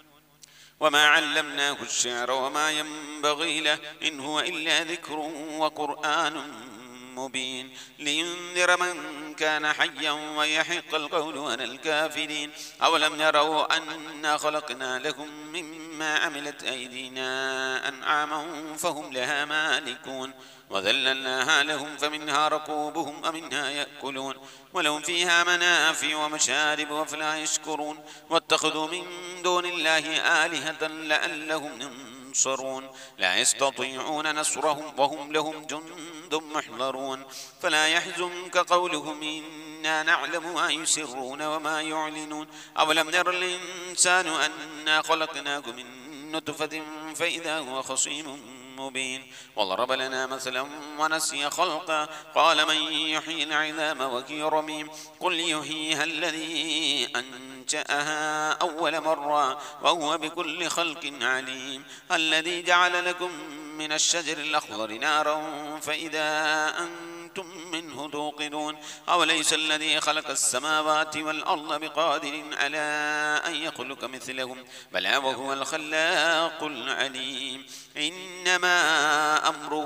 S3: وما علمناه الشعر وما ينبغي له إن هو إلا ذكر وقرآن مبين لينذر من كان حيا ويحق القول على الكافرين أولم يروا أنا خلقنا لهم مما عملت أيدينا أنعاما فهم لها مالكون وذللناها لهم فمنها ركوبهم ومنها يأكلون ولهم فيها منافع ومشارب وفلا يشكرون واتخذوا من دون الله آلهة لعلهم ينصرون لا يستطيعون نصرهم وهم لهم جند محضرون فلا يحزنك قولهم إنا نعلم ما يسرون وما يعلنون أولم ير الإنسان أنا خلقناه من نطفة فإذا هو خصيم مبين وضرب لنا مثلا ونسي خلقا قال من يحيي العظام وهي رميم قل يحييها الذي أنشأها أول مرة وهو بكل خلق عليم الذي جعل لكم من الشجر الأخضر نارا فإذا أنتم منه توقدون أوليس الذي خلق السماوات والأرض بقادر على أن يخلق مثلهم بلى وهو الخلاق العليم إنما أمره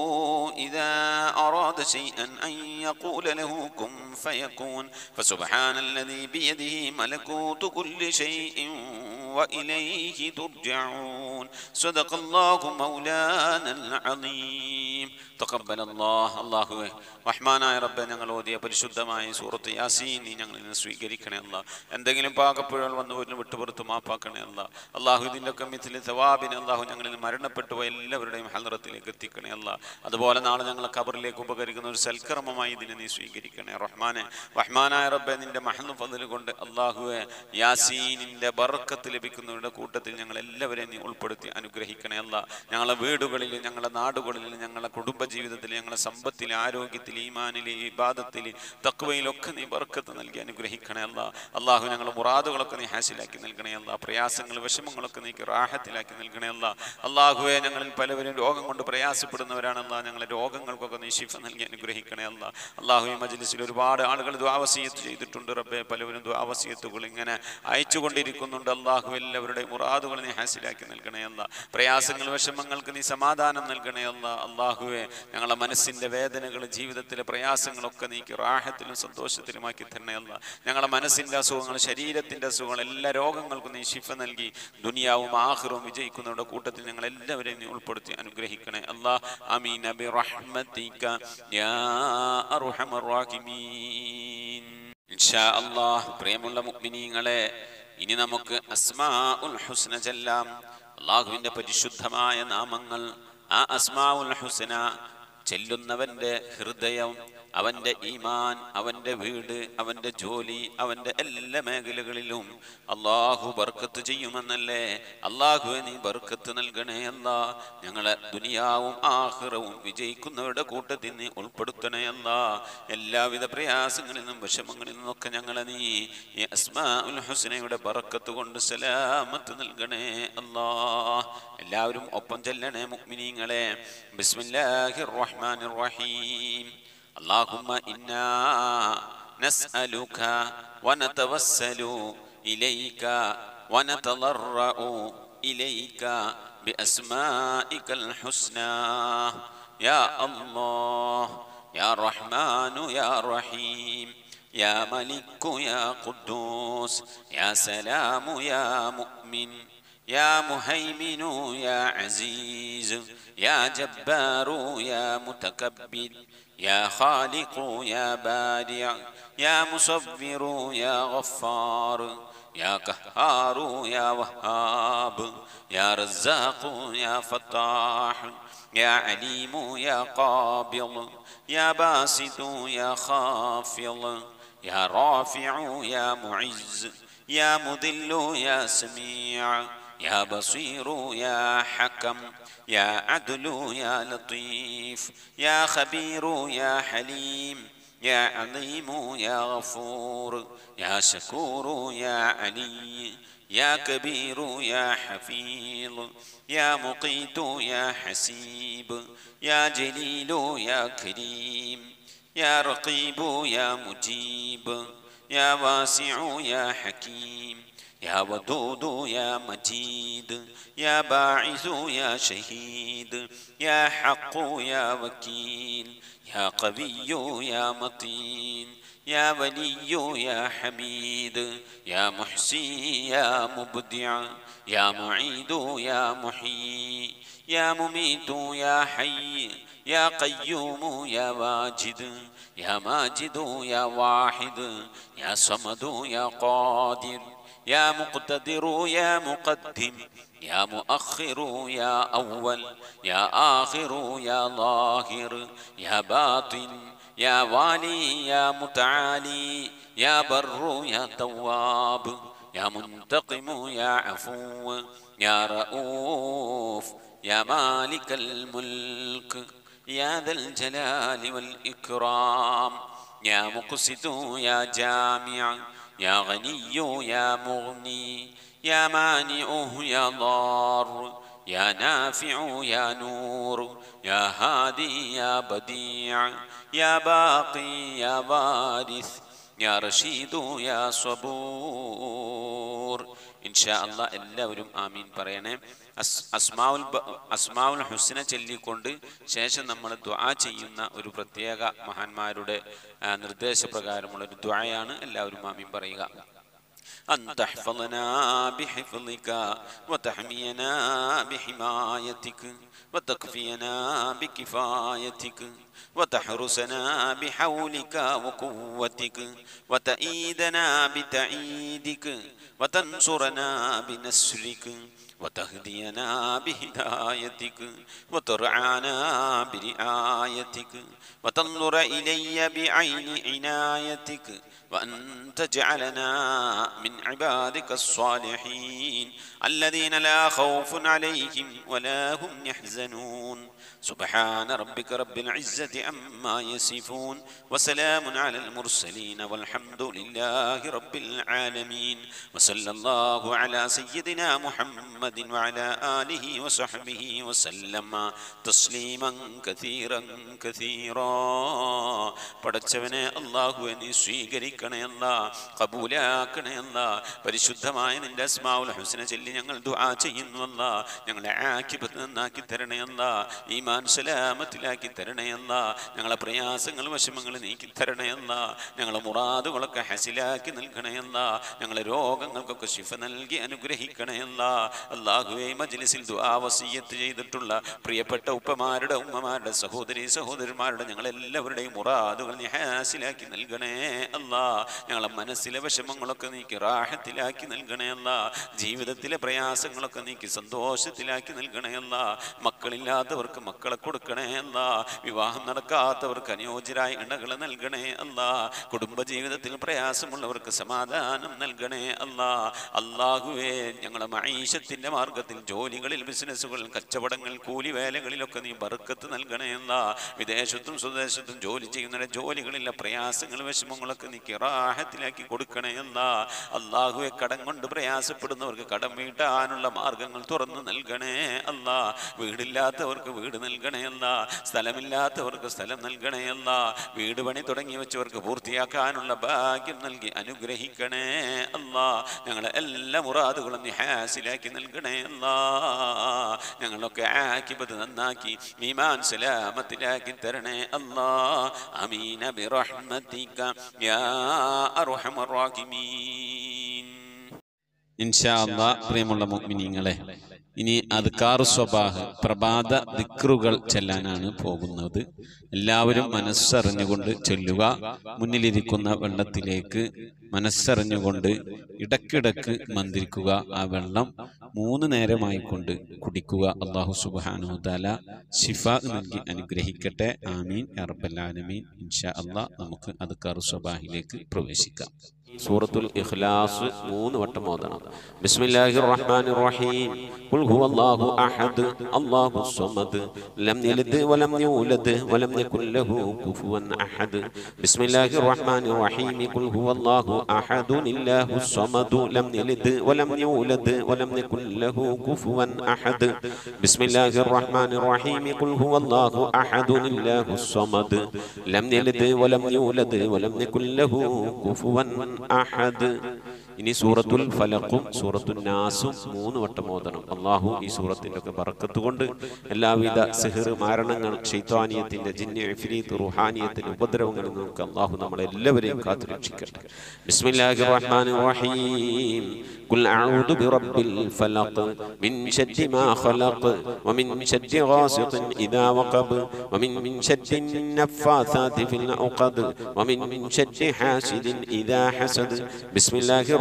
S3: إذا أراد شيئا أن يقول له كن فيكون فسبحان الذي بيده ملكوت كل شيء وإليه ترجعون صدق الله مولانا العظيم تقبل الله الله റഹ്മാനായ റബ്ബെ ഞങ്ങൾ ഓതിയ പരിശുദ്ധമായ സൂറത്ത് യാസീൻ നീ ഞങ്ങളിൽ നിന്ന് സ്വീകരിക്കണേ അല്ല എന്തെങ്കിലും പാകപ്പുഴകൾ വന്നു പോലും വിട്ടുപുറത്ത് മാപ്പാക്കണേ അല്ല അള്ളാഹു ഇതിൻ്റെ ഒക്കെ മിഥിലെ സവാബിന് അള്ളാഹു ഞങ്ങളിൽ നിന്ന് മരണപ്പെട്ടു പോയ എല്ലാവരുടെയും ഹലറത്തിലേക്ക് എത്തിക്കണേ അല്ല അതുപോലെ നാളെ ഞങ്ങളെ കബറിലേക്ക് ഉപകരിക്കുന്ന ഒരു സൽക്കർമ്മമായി ഇതിനെ നീ സ്വീകരിക്കണേ റഹ്മാനെ റഹ്മാനായ റബ്ബെ നിന്റെ മഹന്നു ഫതിൽ കൊണ്ട് അള്ളാഹുവെ യാസീനിന്റെ ബറക്കത്ത് ലഭിക്കുന്നവരുടെ കൂട്ടത്തിൽ ഞങ്ങൾ എല്ലാവരെയും നീ ഉൾപ്പെടുത്തി അനുഗ്രഹിക്കണേ അല്ല ഞങ്ങളെ വീടുകളിൽ ഞങ്ങളുടെ നാടുകളിൽ ഞങ്ങളുടെ കുടുംബ ജീവിതത്തിൽ ഞങ്ങളുടെ സമ്പത്തിൽ ആരോഗ്യത്തിൽ ഈമാനിൽ ഇബാദത്തിൽ തക്വയിലൊക്കെ നീ ബർക്കത്ത് നൽകി അനുഗ്രഹിക്കണേ അല്ല അള്ളാഹു ഞങ്ങളുടെ മുറാദുകളൊക്കെ നീ ഹാസിലാക്കി നൽകണേ അല്ല പ്രയാസങ്ങൾ വിഷമങ്ങളൊക്കെ നീ റാഹത്തിലാക്കി നൽകണേ അല്ല അള്ളാഹുവെ ഞങ്ങളിൽ പലവരും രോഗം കൊണ്ട് പ്രയാസപ്പെടുന്നവരാണല്ല ഞങ്ങളെ രോഗങ്ങൾക്കൊക്കെ നീ ശിഫ നൽകി അനുഗ്രഹിക്കണേ അല്ല അള്ളാഹു ഈ മജ്ലിസിൽ ഒരുപാട് ആളുകൾ ദ്വാവസീയത്ത് ചെയ്തിട്ടുണ്ട് റബ്ബെ പലവരും ദ്വാവസീയത്തുകൾ ഇങ്ങനെ അയച്ചുകൊണ്ടിരിക്കുന്നുണ്ട് അള്ളാഹു എല്ലാവരുടെയും മുറാദുകൾ നീ ഹാസിലാക്കി നൽകണേ അല്ല പ്രയാസങ്ങൾ വിഷമങ്ങൾക്ക് നീ സമാധാനം നൽകണേ അല്ല അള്ളാഹുവെ ഞങ്ങളുടെ മനസ്സിന്റെ വേദനകൾ ജീവിതത്തിലെ പ്രയാസങ്ങളൊക്കെ നീക്കി റാഹത്തിലും സന്തോഷത്തിലുമാക്കി തന്നെ അല്ല ഞങ്ങളുടെ മനസ്സിന്റെ അസുഖങ്ങൾ ശരീരത്തിന്റെ അസുഖങ്ങൾ എല്ലാ രോഗങ്ങൾക്കും നീ ശിഫ നൽകി ദുനിയാവും ആഹ്റവും വിജയിക്കുന്നവരുടെ കൂട്ടത്തിൽ ഞങ്ങൾ എല്ലാവരെയും നീ ഉൾപ്പെടുത്തി അനുഗ്രഹിക്കണേ അല്ലാ അമീൻ നബി റഹ്മത്തിക യാ അർഹമർ റാഹിമീൻ ഇൻഷാ അല്ലാഹ് പ്രിയമുള്ള മുഅ്മിനീങ്ങളെ ഇനി നമുക്ക് അസ്മാ ഉൽ ഹുസ്ന ചെല്ലാം അള്ളാഹുവിന്റെ പരിശുദ്ധമായ നാമങ്ങൾ ആ അസ്മാ ഉൽ ഹുസ്ന ചെല്ലുന്നവന്റെ ഹൃദയം അവന്റെ ഈമാൻ അവന്റെ വീട് അവന്റെ ജോലി അവന്റെ എല്ലാ മേഖലകളിലും അള്ളാഹു ബർക്കത്ത് ചെയ്യുമെന്നല്ലേ അള്ളാഹുവെ നീ ബർക്കത്ത് നൽകണേ അല്ല ഞങ്ങളെ ദുനിയാവും ആഹ്റവും വിജയിക്കുന്നവരുടെ കൂട്ടത്തിൽ നീ ഉൾപ്പെടുത്തണേ അല്ല എല്ലാവിധ പ്രയാസങ്ങളിൽ നിന്നും വിഷമങ്ങളിൽ നിന്നൊക്കെ ഞങ്ങളെ നീ ഈ അസ്മാ ഉൽ ഹുസനയുടെ ബർക്കത്ത് കൊണ്ട് സലാമത്ത് നൽകണേ അല്ലാ എല്ലാവരും ഒപ്പം ചെല്ലണേ മുഅ്മിനീങ്ങളെ ബിസ്മില്ലാഹിർ റഹ്മാനിർ റഹീം اللهم إنا نسألك ونتوسل إليك ونتضرع إليك بأسمائك الحسنى يا الله يا رحمن يا رحيم يا ملك يا قدوس يا سلام يا مؤمن يا مهيمن يا عزيز يا جبار يا متكبر يا خالق يا بارع يا مصور يا غفار يا قهار يا وهاب يا رزاق يا فتاح يا عليم يا قابض يا باسط يا خافض يا رافع يا معز يا مذل يا سميع يا بصير يا حكم يا عدل يا لطيف يا خبير يا حليم يا عظيم يا غفور يا شكور يا علي يا كبير يا حفيظ يا مقيت يا حسيب يا جليل يا كريم يا رقيب يا مجيب يا واسع يا حكيم يا ودود يا مجيد يا باعث يا شهيد يا حق يا وكيل يا قوي يا متين يا ولي يا حميد يا محسي يا مبدع يا معيد يا محيي يا مميت يا حي يا قيوم يا واجد يا ماجد يا واحد يا صمد يا قادر يا مقتدر يا مقدم يا مؤخر يا أول يا آخر يا ظاهر يا باطن يا والي يا متعالي يا بر يا تواب يا منتقم يا عفو يا رؤوف يا مالك الملك يا ذا الجلال والإكرام يا مقسط يا جامع يا غني يا مغني يا مانع يا ضار يا نافع يا نور يا هادي يا بديع يا باقي يا وارث يا رشيد يا صبور ഇൻഷാ അല്ലാ എല്ലാവരും ആമീൻ പറയണേ അസ് അസ്മാവുൽ ബ- അസ്മാവുൽ ഹുസ്ന ചൊല്ലിക്കൊണ്ട് ശേഷം നമ്മൾ ദ്വാ ചെയ്യുന്ന ഒരു പ്രത്യേക മഹാന്മാരുടെ ആ, നിർദ്ദേശപ്രകാരമുള്ള ഒരു ദ്വായാണ് എല്ലാവരും ആമീൻ പറയുക أن تحفظنا بحفظك وتحمينا بحمايتك وتكفينا بكفايتك وتحرسنا بحولك وقوتك وتأيدنا بتعيدك وتنصرنا بنصرك وتهدينا بهدايتك وترعانا برعايتك وتنظر إلي بعين عنايتك وأن تجعلنا من عبادك الصالحين الذين لا خوف عليهم ولا هم يحزنون سبحان ربك رب العزة عما يصفون وسلام على المرسلين والحمد لله رب العالمين وصلى الله على سيدنا محمد وعلى آله وصحبه وسلم تسليما كثيرا كثيرا പടച്ചവനെ അള്ളാഹുവെ നീ സ്വീകരിക്കണേ അല്ല കബൂലാക്കണേ അല്ല പരിശുദ്ധമായ നിന്റെ അസ്മാവുൽ ഹുസ്ന ചൊല്ലി ഞങ്ങൾ ദുആ ചെയ്യുന്നു അല്ല ഞങ്ങളെ ആക്കിപത്ത് നന്നാക്കി തരണേ അല്ല ഈമാൻ സലാമത്തിലാക്കി തരണേ അല്ല ഞങ്ങളെ പ്രയാസങ്ങൾ വിഷമങ്ങൾ നീക്കി തരണേ അല്ല ഞങ്ങളെ മുറാദുകളൊക്കെ ഹസിലാക്കി നൽകണേ അല്ല ഞങ്ങളെ രോഗങ്ങൾക്കൊക്കെ ശിഫ നൽകി അനുഗ്രഹിക്കണേ അല്ല അള്ളാഹുവെ മജ്ലിസിൽ ദുആ വസിയത്ത് ചെയ്തിട്ടുള്ള പ്രിയപ്പെട്ട ഉപ്പമാരുടെ ഉമ്മമാരുടെ സഹോദരി സഹോദരന്മാരുടെ ഞങ്ങളെല്ലാവരുടെയും മുറാദുകൾ നീ ഹാസിലാക്കി നൽകണേ അല്ലാ ഞങ്ങളെ മനസ്സിലെ വിഷമങ്ങളൊക്കെ നീക്കി റാഹത്തിലാക്കി നൽകണേ അല്ല ജീവിതത്തിലെ പ്രയാസങ്ങളൊക്കെ നീക്കി സന്തോഷത്തിലാക്കി നൽകണേ അല്ല മക്കളില്ലാത്തവർക്ക് മക്കളെ കൊടുക്കണേ അല്ല വിവാഹം നടക്കാത്തവർക്ക് അനുയോജ്യരായ ഇണകളെ നൽകണേ അല്ല കുടുംബജീവിതത്തിൽ പ്രയാസമുള്ളവർക്ക് സമാധാനം നൽകണേ അല്ല അള്ളാഹുവേ ഞങ്ങളെ മൈഷത്തിന്റെ മാർഗത്തിൽ ജോലികളിൽ ബിസിനസ്സുകളിൽ കച്ചവടങ്ങൾ കൂലിവേലകളിലൊക്കെ നീ ബർക്കത്ത് നൽകണേ അല്ല വിദേശത്തും സ്വദേശത്തും ജോലി ചെയ്യുന്നവരുടെ ജോലികളിലെ പ്രയാസങ്ങൾ വിഷമങ്ങളൊക്കെ നീ കിറാഹത്തിലാക്കി കൊടുക്കണേ അല്ല അള്ളാഹുവെ കടം കൊണ്ട് പ്രയാസപ്പെടുന്നവർക്ക് കടം വീട്ടാനുള്ള മാർഗങ്ങൾ തുറന്നു നൽകണേ അല്ല വീടില്ലാത്തവർക്ക് വീട് നൽകണേ അല്ല സ്ഥലമില്ലാത്തവർക്ക് സ്ഥലം നൽകണേ അല്ല വീട് പണി തുടങ്ങി വെച്ചവർക്ക് പൂർത്തിയാക്കാനുള്ള ഭാഗ്യം നൽകി അനുഗ്രഹിക്കണേ അല്ല ഞങ്ങളെ എല്ലാ മുറാദുകളും നീ ഹാസിലാക്കി നൽകണേ അല്ല ഞങ്ങളൊക്കെ ആക്കിപ്പത് നന്നാക്കി മീമാൻ സലാമത്തിലാക്കി തരണേ അല്ലാ അമീന ബിറഹ്മതിക യാ അർഹമർ റാഹിമീൻ ഇൻഷാ അല്ലാ പ്രിയമുള്ള മുഅ്മിനീങ്ങളെ ഇനി അദ്കാർ സ്വബാഹ് പ്രഭാത ദിക്റുകൾ ചെല്ലാനാണ് പോകുന്നത് എല്ലാവരും മനസ്സറിഞ്ഞുകൊണ്ട് ചൊല്ലുക മുന്നിലിരിക്കുന്ന വെള്ളത്തിലേക്ക് മനസ്സറിഞ്ഞുകൊണ്ട് ഇടക്കിടക്ക് മന്ത്രിക്കുക ആ വെള്ളം മൂന്ന് നേരമായിക്കൊണ്ട് കുടിക്കുക അള്ളാഹു സുബാനു താല ഷിഫ നൽകി അനുഗ്രഹിക്കട്ടെ ആമീൻ അറബല്ലാലമീൻ ഇൻഷാ അള്ളാഹ് നമുക്ക് അദ്കാർ സ്വബാഹിലേക്ക് പ്രവേശിക്കാം സൂറത്തുൽ ഇഖ്ലാസ് മൂന്ന് വട്ടം ഓതണം ബിസ്മില്ലാഹിർ റഹ്മാനിർ റഹീം ഖുൽ ഹുവല്ലാഹു അഹദ് അല്ലാഹു സ്വമദ് ലം യലിദ് വലം യൂലദ് വലം യകുൽ ലഹു കുഫുവൻ അഹദ് ബിസ്മില്ലാഹിർ റഹ്മാനിർ റഹീം ഖുൽ ഹുവല്ലാഹു അഹദ് ഇല്ലാഹു സ്വമദ് ലം യലിദ് വലം യൂലദ് വലം യകുൽ ലഹു കുഫുവൻ അഹദ് ബിസ്മില്ലാഹിർ റഹ്മാനിർ റഹീം ഖുൽ ഹുവല്ലാഹു അഹദ് ഇല്ലാഹു സ്വമദ് ലം യലിദ് വലം യൂലദ് വലം യകുൽ ലഹു കുഫുവൻ അഹദ് ഇനി സൂറത്തുൽ ഫലഖും സൂറത്തുൽ നാസും മൂന്ന് വട്ടം ഓതണം അള്ളാഹു ഈ സൂറത്തിൻ്റെ ഒക്കെ ബറക്കത്ത് കൊണ്ട് എല്ലാവിധ സിഹിർ മാരണങ്ങൾ ഷെയ്ത്താനിയത്തിന്റെ ജിന്നി ഇഫ്രീത്ത് റുഹാനിയത്തിന്റെ ഉപദ്രവങ്ങളിൽ നിന്ന് നമുക്ക് അള്ളാഹു നമ്മളെല്ലാവരെയും കാത്തുരക്ഷിക്കട്ടെ ബിസ്മില്ലാഹിർ റഹ്മാനിർ റഹീം قل أعوذ برب الفلق من شر ما خلق ومن شر غاسق إذا وقب ومن من شر النفاثات في العقد ومن من شر حاسد إذا حسد بسم الله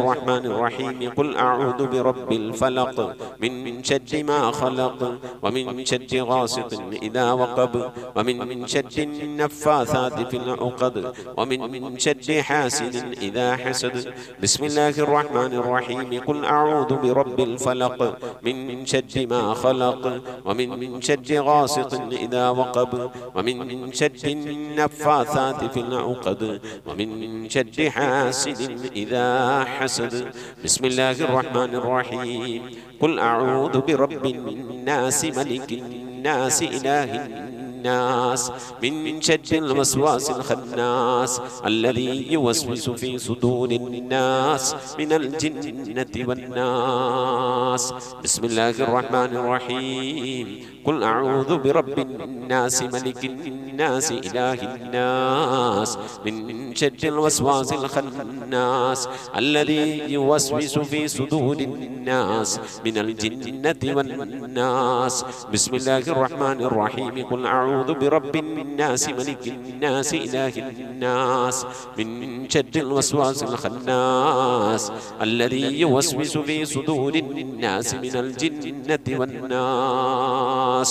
S5: الرحمن الرحيم قل أعوذ برب الفلق من شر ما خلق ومن شر غاسق إذا وقب ومن شر النفاثات في العقد ومن شر حاسد إذا حسد بسم الله الرحمن الرحيم قل أعوذ برب الفلق من شر ما خلق ومن شر غاسق إذا وقب ومن شر النفاثات في العقد ومن شر حاسد إذا حسد بسم الله الرحمن الرحيم قل أعوذ برب الناس ملك الناس إله الناس من شر الوسواس الخناس الذي يوسوس في صدور الناس من الجنة والناس بسم الله الرحمن الرحيم قل أعوذ برب الناس ملك الناس إله الناس من شر الوسواس الخناس الذي يوسوس في صدور الناس من الجنة والناس بسم الله الرحمن الرحيم قل أعوذ برب الناس ملك الناس إله الناس من شر الوسواس الخناس الذي يوسوس في صدور الناس من الجنة والناس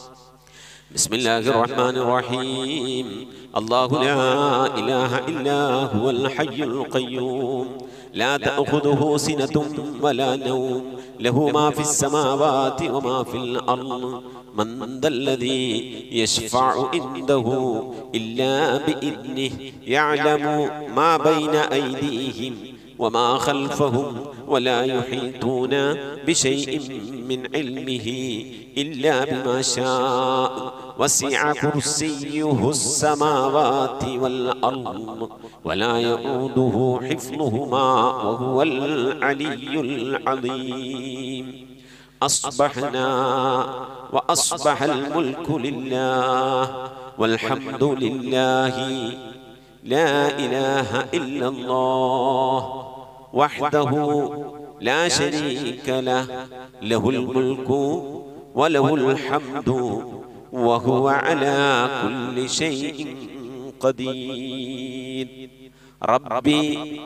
S5: بسم الله الرحمن الرحيم الله لا إله إلا هو الحي القيوم لا تأخذه سنة ولا نوم له ما في السماوات وما في الأرض من ذا الذي يشفع عنده إلا بإذنه يعلم ما بين أيديهم وما خلفهم ولا يحيطون بشيء من علمه إلا بما شاء وسع كرسيه السماوات والأرض ولا يؤوده حفظهما وهو العلي العظيم أصبحنا وأصبح الملك لله والحمد لله لا إله إلا الله وحده لا شريك له له الملك وله الحمد وهو على كل شيء قدير ربي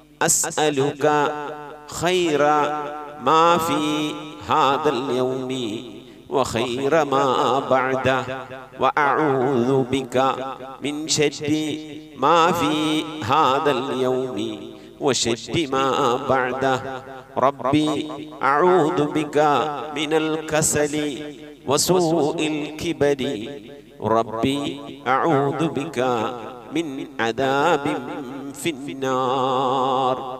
S5: أسألك خير ما في هذا اليوم وخير ما بعده وأعوذ بك من شر ما في هذا اليوم وشر ما بعده ربي أعوذ بك من الكسل وسوء الكبر ربي أعوذ بك من عذاب في النار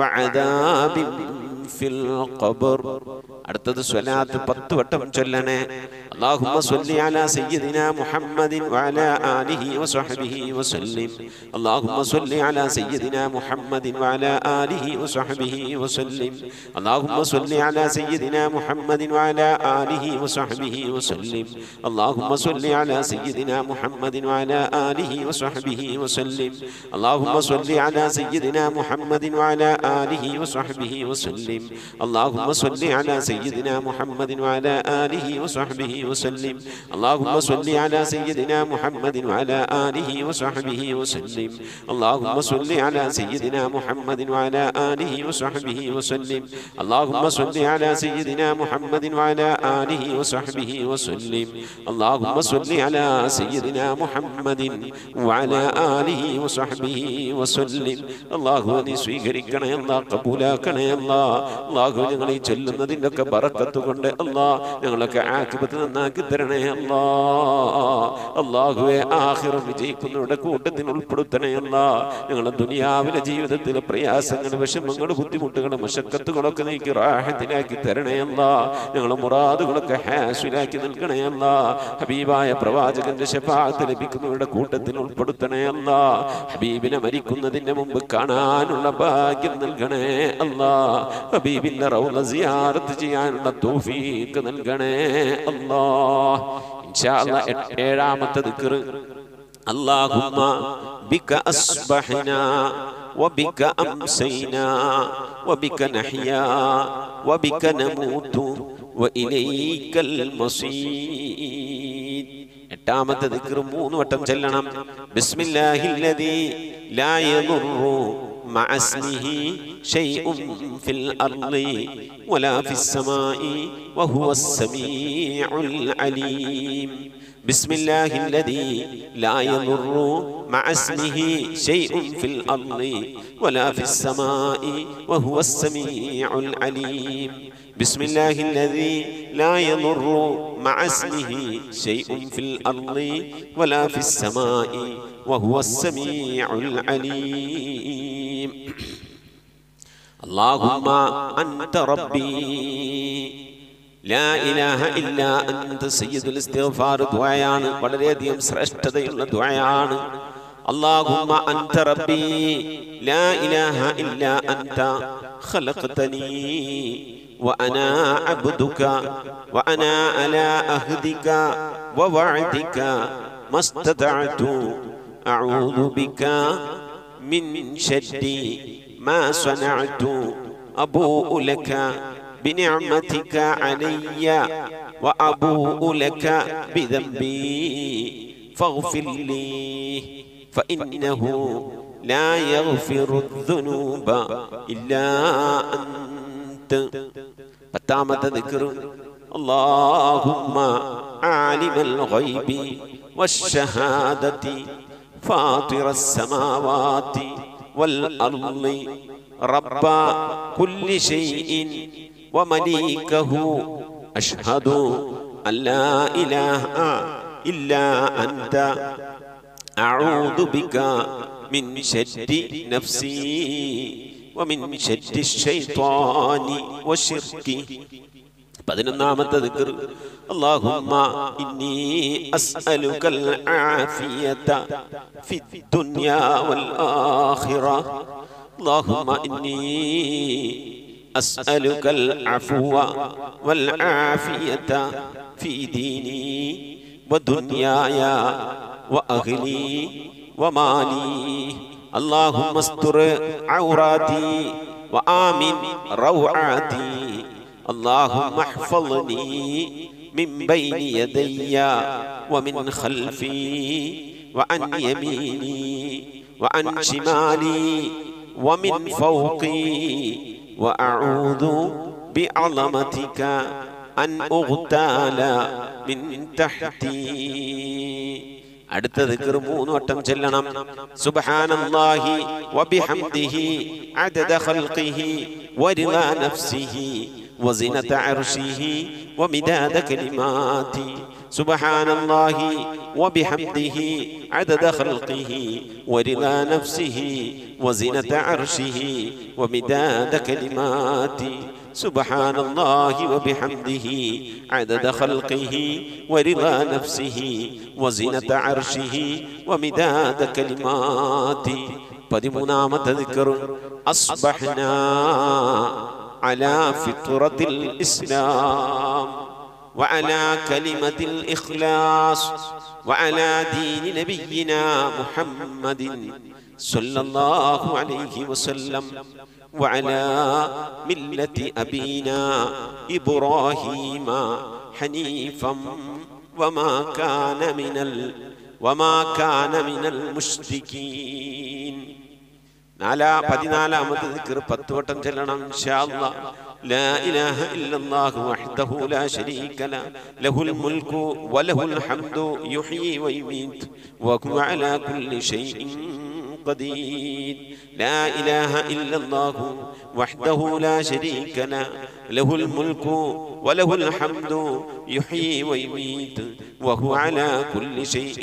S5: وعذاب في القبر അടുത്തത് സ്വലാത്ത് പത്ത് വട്ടം ചൊല്ലണേ اللهم صل على سيدنا محمد وعلى آله وصحبه وسلم اللهم صل على سيدنا محمد وعلى آله وصحبه وسلم اللهم صل على سيدنا محمد وعلى آله وصحبه وسلم اللهم صل على سيدنا محمد وعلى آله وصحبه وسلم اللهم صل على سيدنا محمد وعلى آله وصحبه وسلم اللهم صل على سيدنا محمد وعلى آله وصحبه وسلم اللهم صل على سيدنا محمد وعلى آله وصحبه وسلم اللهم صل على سيدنا محمد وعلى آله وصحبه وسلم اللهم صل على سيدنا محمد وعلى آله وصحبه وسلم اللهم صل على سيدنا محمد وعلى آله وصحبه وسلم അള്ളാഹു നീ സ്വീകരിക്കണേ അല്ലാ കബൂലാക്കണേ അല്ലാ അള്ളാഹു ഞങ്ങൾ ഈ ചൊല്ലുന്നതിൻ്റെ ഒക്കെ ബറക്കത്ത് കൊണ്ട് അല്ലാ ഞങ്ങളൊക്കെ ആക്കിപത്ത് നന്നാക്കി തരണേ അല്ലാ അള്ളാഹുവെ ആഹിറം വിജയിക്കുന്നവരുടെ കൂട്ടത്തിൽ ഉൾപ്പെടുത്തണേ അല്ലാ ഞങ്ങളുടെ ദുനിയാവിലെ ജീവിതത്തിലെ പ്രയാസങ്ങൾ വിഷമങ്ങൾ ബുദ്ധിമുട്ടുകൾ മശക്കത്തുകളൊക്കെ നീക്കി റാഹത്തിലാക്കി തരണേ അല്ലാ ഞങ്ങളുടെ മുറാദുകളൊക്കെ ഹാസിലാക്കി നൽകണേ അല്ലാ ഹബീബായ പ്രവാചകന്റെ ശഫാത്ത് ലഭിക്കുന്നവരുടെ കൂട്ടത്തിൽ ഉൾപ്പെടുത്തണേ അല്ലാ ഹബീബിനെ മരിക്കുന്നതിന് മുമ്പ് കാണാനുള്ള ഭാഗ്യം നൽകണേ അല്ലാ ഹബീബിന്റെ റൗള സിയാറത്ത് ചെയ്യാനുള്ള തൗഫീഖ് നൽകണേ അല്ലാ ഇൻഷാ അല്ലാ എ- ഏഴാമത്തെ ദിക്ർ اللهم بك أصبحنا وبك أمسينا وبك نحيا وبك نموت وإليك المصير എട്ടാമത്തെ ദിക്ർ മൂന്ന് വട്ടം ചെല്ലണം ബിസ്മില്ലാഹില്ലദീ ലാ യദുറു مع اسمه شيء في الأرض ولا في السماء وهو السميع العليم بسم الله الذي لا يضر مع اسمه شيء في الأرض ولا في السماء وهو السميع العليم بسم الله الذي لا يضر مع اسمه شيء في الأرض ولا في السماء وهو السميع العليم اللهم أنت ربي ലാ ഇലാഹ ഇല്ലാ അന്ത സയ്യിദുൽ ഇസ്തിഗ്ഫാർ ദുആയാണ് വളരെയധികം ശ്രേഷ്ഠതയുള്ള ദുആയാണ് اللهم أنت ربي لا إله إلا أنت خلقتني وأنا عبدك وأنا على أهدك ووعدك ما استطعت أعوذ بك من شر ما صنعت أبوء لك بنعمتك علي وأبوء لك بذنبي فاغفر لي فإنه لا يغفر الذنوب إلا أنت പത്താമത്തെ ذكر اللهم عالم الغيب والشهادة فاطر السماوات والأرض رب كل شيء ومليكه أشهد أن لا إله إلا أنت أعوذ بك من شر نفسي ومن شر الشيطان والشرك പതിനൊന്നാമത്തെ ദിക്ർ اللهم إني أسألك العافية في الدنيا والآخرة اللهم إني أسألك العفو والعافية في ديني ودنياي وأهلي ومالي اللهم استر عوراتي وآمن روعاتي اللهم احفظني من بين يدي ومن خلفي وعن يميني وعن شمالي ومن فوقي وأعوذ بعظمتك أن أغتال من تحتي അടുത്ത ദിക്ർ മൂന്ന് വട്ടം ചെല്ലണം സുബ്ഹാനല്ലാഹി വബിഹംദിഹി അദദ ഖൽഖിഹി വരിളാ നഫ്സിഹി وزنة عرشه ومداد كلماته سبحان الله وبحمده عدد خلقه ورضا نفسه وزنة عرشه ومداد كلماته سبحان الله وبحمده عدد خلقه ورضا نفسه وزنة عرشه ومداد كلماته പതിമൂന്നാമത്തെ ذكر أصبحنا على فطرة الإسلام وعلى كلمة الإخلاص وعلى دين نبينا محمد صلى الله عليه وسلم وعلى ملة أبينا إبراهيم حنيفا وما كان من ال وما كان من المشركين നാലാ പതിനാലാമത്തെ ദിക്ർ പത്ത് വട്ടം ചെല്ലണം ഇൻഷാ അല്ലാഹ് لا إله إلا الله وحده لا شريك له له الملك وله الحمد يحيي ويميت وهو على كل شيء قدير لا إله إلا الله وحده لا شريك له له الملك وله الحمد يحيي ويميت وهو على كل شيء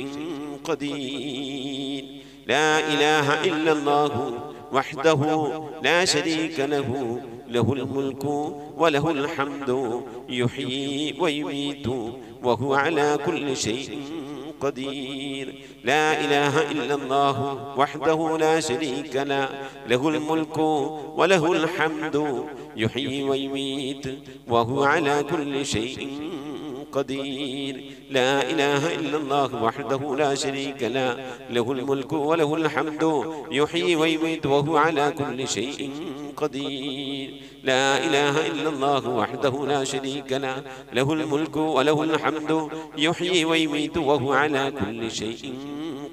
S5: قدير لا إله إلا الله وحده لا شريك له له الملك وله الحمد يحيي ويميت وهو على كل شيء قدير لا إله إلا الله وحده لا شريك له له الملك وله الحمد يحيي ويميت وهو على كل شيء قدير لا إله إلا الله وحده لا شريك له له الملك وله الحمد يحيي ويميت وهو على كل شيء قدير لا إله إلا الله وحده لا شريك له له الملك وله الحمد يحيي ويميت وهو على كل شيء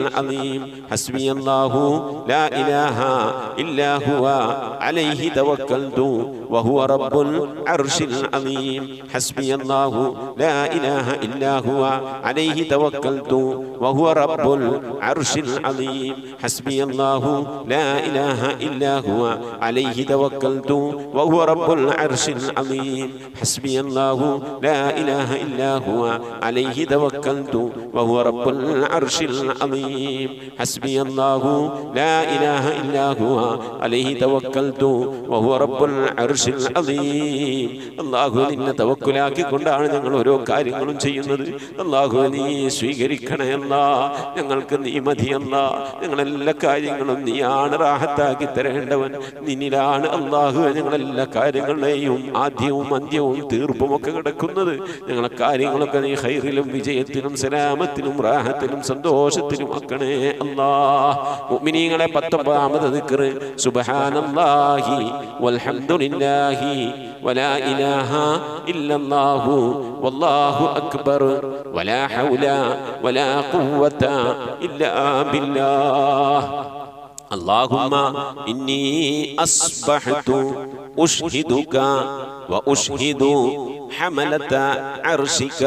S5: العظيم حسبي الله لا إله إلا هو عليه توكلت وهو رب العرش العظيم حسبي الله لا إله إلا هو عليه توكلت وهو رب العرش العظيم حسبي الله لا إله إلا هو عليه توكلت وهو رب العرش العظيم حسبي الله لا إله إلا هو عليه توكلت وهو رب العرش العظيم حسبي الله لا إله إلا هو عليه توكلت وهو رب العرش العظيم അള്ളാഹു നിന്നെ തവക്കുലാക്കി കൊണ്ടാണ് ഞങ്ങൾ ഓരോ കാര്യങ്ങളും ചെയ്യുന്നത് അള്ളാഹു നീ സ്വീകരിക്കണയല്ല ഞങ്ങൾക്ക് നീ മതിയല്ല ഞങ്ങളെല്ലാ കാര്യങ്ങളും നീയാണ് റാഹത്താക്കി തരേണ്ടവൻ നിന്നിലാണ് അള്ളാഹു ഞങ്ങളെല്ലാ കാര്യങ്ങളുടെയും ആദ്യവും അന്ത്യവും തീർപ്പും ഒക്കെ കിടക്കുന്നത് ഞങ്ങളെ കാര്യങ്ങളൊക്കെ നീ ഹൈറിലും വിജയത്തിലും സലാമത്തിലും റാഹത്തിലും സന്തോഷത്തിലും ആക്കണേ അല്ലാ മുഅ്മിനീങ്ങളെ പത്തൊമ്പതാമത് ദിക്ർ സുബ്ഹാനല്ലാഹി വൽഹംദുലില്ലാഹി വലാ ഇലാഹ ഇല്ലല്ലാഹു വല്ലാഹു അക്ബർ വലാ ഹൗല വലാ ഖുവത ഇല്ലാ ബില്ലാഹ് اللهم إني أصبحت أشهدك وأشهد حملة عرشك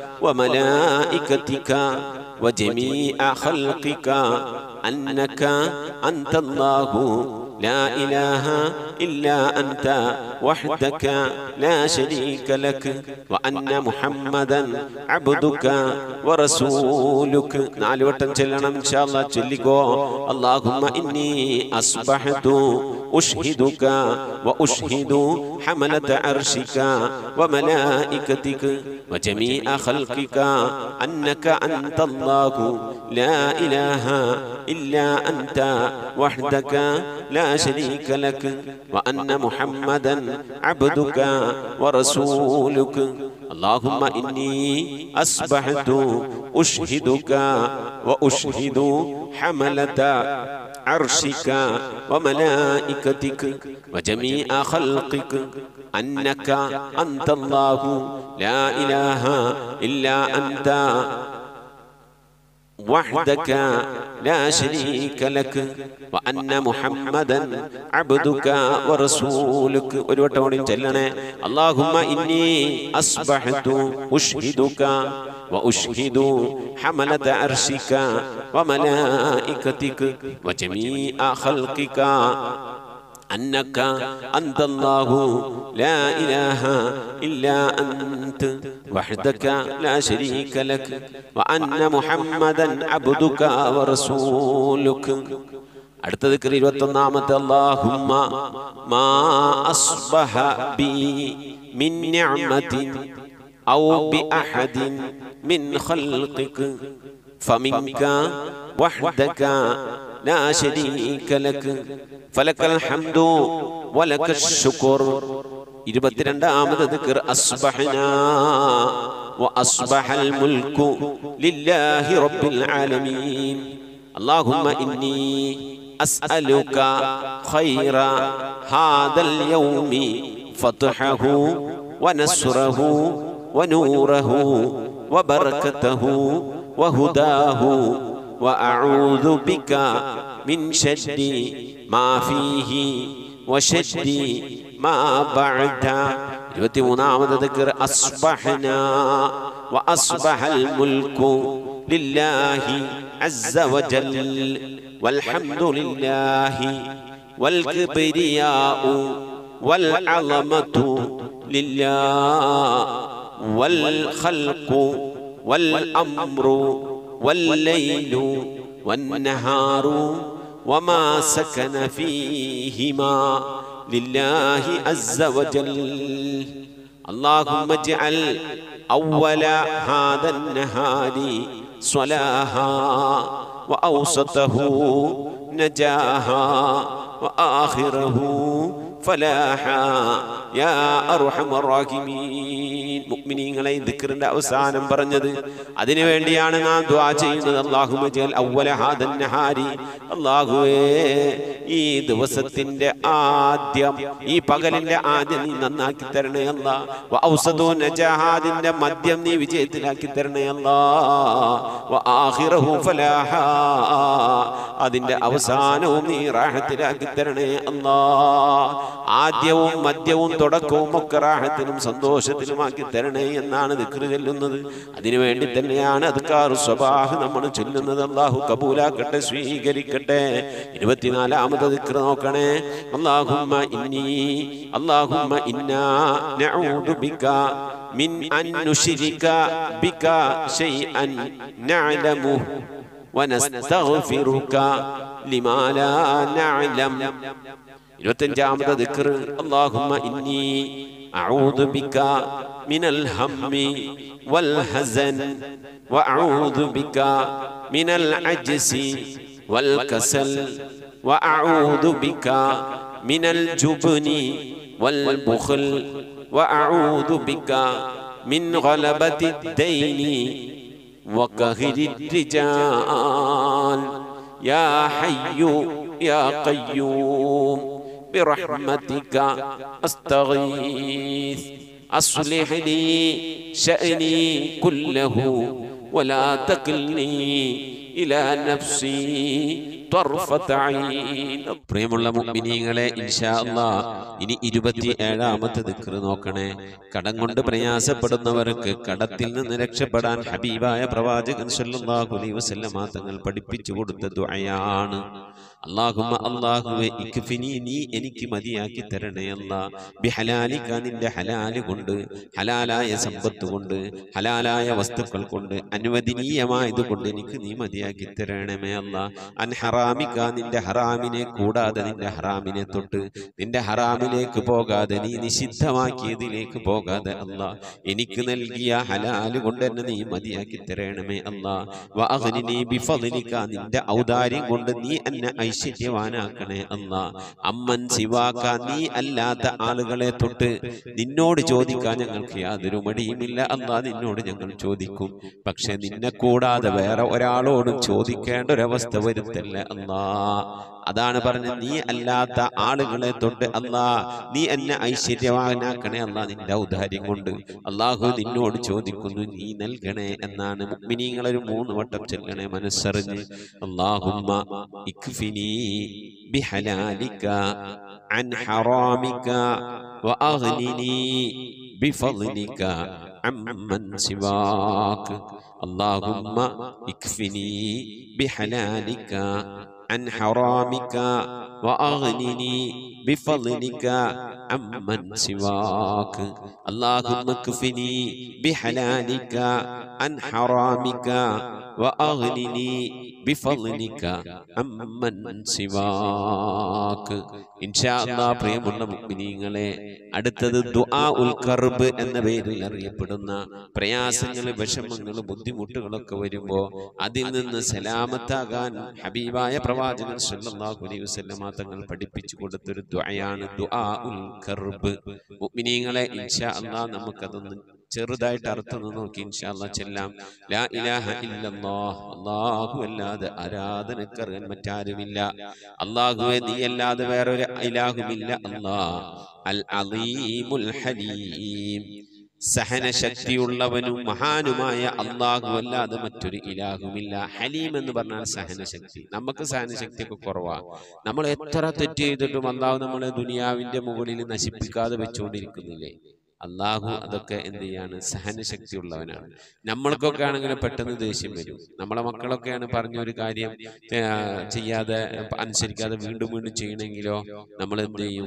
S5: وملائكتك وجميع خلقك أنك أنت الله لا إله إلا أنت وحدك لا شريك لك وأن محمدا عبدك ورسولك നാല് വട്ടം ചെല്ലണം ഇൻഷാ അല്ലാഹ് ചൊല്ലിക്കോ اللهم إني أصبحت أشهدك وأشهد حملة عرشك وملائكتك وجميع خلقك أنك أنت الله لا إله إلا أنت وحدك لا شريك لك وأن محمدا عبدك ورسولك اللهم إني أصبحت أشهدك وأشهد حملة عرشك وملائكتك وجميع خلقك أنك أنت الله لا إله إلا أنت وحدك لا شريك لك وأن محمدا عبدك ورسولك ഒരുവട്ടം ചെല്ലണേ اللهم إني أصبحت أشهدك وأشهد حملة عرشك وملائكتك وجميع خلقك أنك أنت الله لا إله إلا أنت وحدك لا شريك لك وأن محمدا عبدك ورسولك അടുത്തത് ഇരുപത്തൊന്നാമത്തെ അള്ളാഹുമ്മ മാ അസ്ബഹ ബി മിൻ നിഅമത്തിൻ ഔ ബി അഹദിൻ മിൻ ഖൽഖിക فمنك وحدك لا شريك لك فلك الحمد ولك الشكر ഇരുപത്തിരണ്ടാമത് ദിക്ർ അസ്ബഹന وأصبح الملك لله رب العالمين اللهم إني أسألك خير هذا اليوم فتحه ونسره ونوره وبركته وهداه وأعوذ بك من شر ما فيه وشر ما بعد ഇരുപത്തിമൂന്നാമത് ദിക്ർ അസ്ബഹന وأصبح الملك لله عز وجل والحمد لله والكبرياء والعظمة لله والخلق والأمر والليل والنهار وما سكن فيهما لله عز وجل اللهم اجعل أول هذا النهار صلاها وأوسطه نجاها وآخره فلاحا يا أرحم الراحمين മുഅ്മിനീങ്ങളെ ദിക്റിന്റെ അവസാനം പറഞ്ഞത് അതിനു വേണ്ടിയാണ് നാം ദുആ ചെയ്യുന്നത് അല്ലാഹുമ്മ ജൽ അവ്വല ഹാദൻ നഹാരി അല്ലാഹുവേ ഈ ദിവസത്തിന്റെ ആദ്യം ഈ പകലിന്റെ ആദ്യം നീ നന്നാക്കി തരണേ അല്ലാ വ ഔസദു നജഹാദിന്റെ മദ്യം നീ വിജയത്തിലാക്കി തരണേ അല്ലാ വ ആഖിറഹു ഫലാഹാ അതിന്റെ അവസാനവും നീ റാഹത്തിലാക്കി തരണേ അല്ലാ ആദ്യവും മധ്യവും തുടക്കവും ഒക്കെ റാഹത്തിനും സന്തോഷത്തിലുമാക്കി തരണേ എന്നാണ് ദിക്റ് ചൊല്ലുന്നത് അതിനുവേണ്ടി തന്നെയാണ് അദ്കാറു സ്വബാഹ് നമ്മൾ ചൊല്ലുന്നത് അള്ളാഹു കബൂലാക്കട്ടെ സ്വീകരിക്കട്ടെ ഇരുപത്തിനാലാമത് ദിക്റ് നോക്കണേ അള്ളാഹുമ്മ ഇന്നി അള്ളാഹുമ്മ ഇന്നാ നഊദു ബിക മിൻ അൻ നുശ്രിക ബിക ശൈഅൻ നഅലമു ونستغفرك لما لا نعلم ഇരുപത്തഞ്ചാമത് ദിക്ർ അള്ളാഹുമ്മ ഇന്നി അഊദു ബിക മിനൽ ഹമ്മി വൽ ഹസൻ വഅഊദു ബിക മിനൽ അജ്സി വൽ കസൽ വഅഊദു ബിക മിനൽ ജുബ്നി വൽ ബുഖൽ വഅഊദു ബിക മിൻ ഗലബതി الدين وقهر الرجال يا حي يا قيوم برحمتك استغيث اصلح لي شاني كله ولا تكلني الى نفسي طرفة عين
S3: പ്രിയമുള്ള മുഅ്മിനീങ്ങളെ ഇൻഷാ അല്ലാ ഇനി ഇരുപത്തി ഏഴാമത്തെ ദിക്ർ നോക്കണേ കടം കൊണ്ട് പ്രയാസപ്പെടുന്നവർക്ക് കടത്തിൽ നിന്ന് രക്ഷപ്പെടാൻ ഹബീബായ പ്രവാചകൻ സല്ലല്ലാഹു അലൈഹി വസല്ലമ തങ്ങൾ പഠിപ്പിച്ചു കൊടുത്ത ദുആയാണ് അല്ലാഹുമ്മ അല്ലാഹുവേ ഇക്ഫിനി നീ എനിക്ക് മതിയാക്കി തരണേ അല്ലാ ബിഹലാലിക നിന്റെ ഹലാല് കൊണ്ട് ഹലാലായ സമ്പത്ത് കൊണ്ട് ഹലാലായ വസ്തുക്കൾ കൊണ്ട് അനുവദനീയമായത് കൊണ്ട് എനിക്ക് നീ മതിയാക്കി തരണമേ അല്ലാ അൻ ഹറാമിക നിന്റെ ഹറാമിനെ കൂടാതെ നിന്റെ ഹറാമിനെ തൊട്ട് നിന്റെ ഹറാമിലേക്ക് പോകാതെ നീ നിഷിദ്ധമാക്കിയതിലേക്ക് പോകാതെ അല്ല എനിക്ക് നൽകിയ ഹലാല് കൊണ്ട് എന്നെ നീ മതിയാക്കി തരണമേ അല്ല വഅഗ്നിനി ബിഫദ്ലിക നിന്റെ ഔദാര്യം കൊണ്ട് നീ എന്നെ ഐശ്വര്യവാനാക്കണേ അല്ല അമ്മൻ സിവാക്ക നീ അല്ലാത്ത ആളുകളെ തൊട്ട് നിന്നോട് ചോദിക്കാൻ ഞങ്ങൾക്ക് യാതൊരു മടിയുമില്ല അല്ല നിന്നോട് ഞങ്ങൾ ചോദിക്കും പക്ഷെ നിന്നെ കൂടാതെ വേറെ ഒരാളോടും ചോദിക്കേണ്ട ഒരവസ്ഥ വരുത്തല്ല അല്ലാ അതാണ് പറഞ്ഞത് നീ അല്ലാത്ത ആളുകളെ തൊട്ട് അല്ലാ നീ എന്നെ ഐശ്വര്യവാനാക്കണേ അല്ലാ നിന്റെ ഔദാര്യം കൊണ്ട് അള്ളാഹു നിന്നോട് ചോദിക്കുന്നു നീ നൽകണേ എന്നാണ് മുഅ്മിനീങ്ങൾ ഒരു മൂന്ന് വട്ടം ചെല്ലണേ മനസ്സറിഞ്ഞ് അള്ളാഹുമ്മ ഇക്ഫിനി ബിഹലാലിക عن حرامك وأغنني بفضلك عمن سواك اللهم اكفني بحلالك عن حرامك وأغنني بفضلك عمن سواك اللهم اكفني بحلالك عن حرامك وأغنني بفضلك عمن سواك إن شاء الله പ്രിയമുള്ള മുഅ്മിനീങ്ങളെ അടുത്തത് ദുആ ഉൽ കർബ് എന്ന പേരിൽ അറിയപ്പെടുന്ന പ്രയാസങ്ങൾ വിഷമങ്ങൾ ബുദ്ധിമുട്ടുകളൊക്കെ വരുമ്പോൾ അതിൽ നിന്ന് സലാമത്താകാൻ ഹബീബായ പ്രവാചകൻ സല്ലല്ലാഹു അലൈഹി വസല്ലമ തങ്ങൾ പഠിപ്പിച്ചു കൊടുത്തൊരു ദുആയാണ് ദുആ ഉൽ കർബ് മുഅ്മിനീങ്ങളെ ഇൻഷാ അല്ലാഹ് നമുക്കതൊന്ന് ചെറുതായിട്ട് അർത്ഥം നോക്കി ഇൻഷാ അല്ലാഹ് ചെല്ലാം ലാ ഇലാഹ ഇല്ലല്ലാഹ് അല്ലാഹു അല്ലാതെ ആരാധനക്കറിയാൻ മറ്റാരുമില്ല അല്ലാഹുവെ നീ അല്ലാതെ വേറൊരു ഇലാഹുമില്ല അല്ലാ അൽ അലീമുൽ ഹലീം സഹനശക്തിയുള്ളവനും മഹാനുമായ അള്ളാഹു അല്ലാതെ മറ്റൊരു ഇലാഹുമില്ല ഹലീം എന്ന് പറഞ്ഞാൽ സഹനശക്തി നമുക്ക് സഹനശക്തിയൊക്കെ കുറവാ നമ്മൾ എത്ര തെറ്റ് ചെയ്തിട്ടും അള്ളാഹു നമ്മളെ ദുനിയാവിന്റെ മുകളിൽ നശിപ്പിക്കാതെ വെച്ചുകൊണ്ടിരിക്കുന്നില്ലേ അള്ളാഹു അതൊക്കെ എന്ത് ചെയ്യാണ് സഹനശക്തി ഉള്ളവനാണ് നമ്മൾക്കൊക്കെ ആണെങ്കിൽ പെട്ടെന്ന് ദേഷ്യം വരും നമ്മളെ മക്കളൊക്കെയാണ് പറഞ്ഞ ഒരു കാര്യം ഏ, ചെയ്യാതെ അനുസരിക്കാതെ വീണ്ടും വീണ്ടും ചെയ്യണമെങ്കിലോ നമ്മൾ എന്ത് ചെയ്യും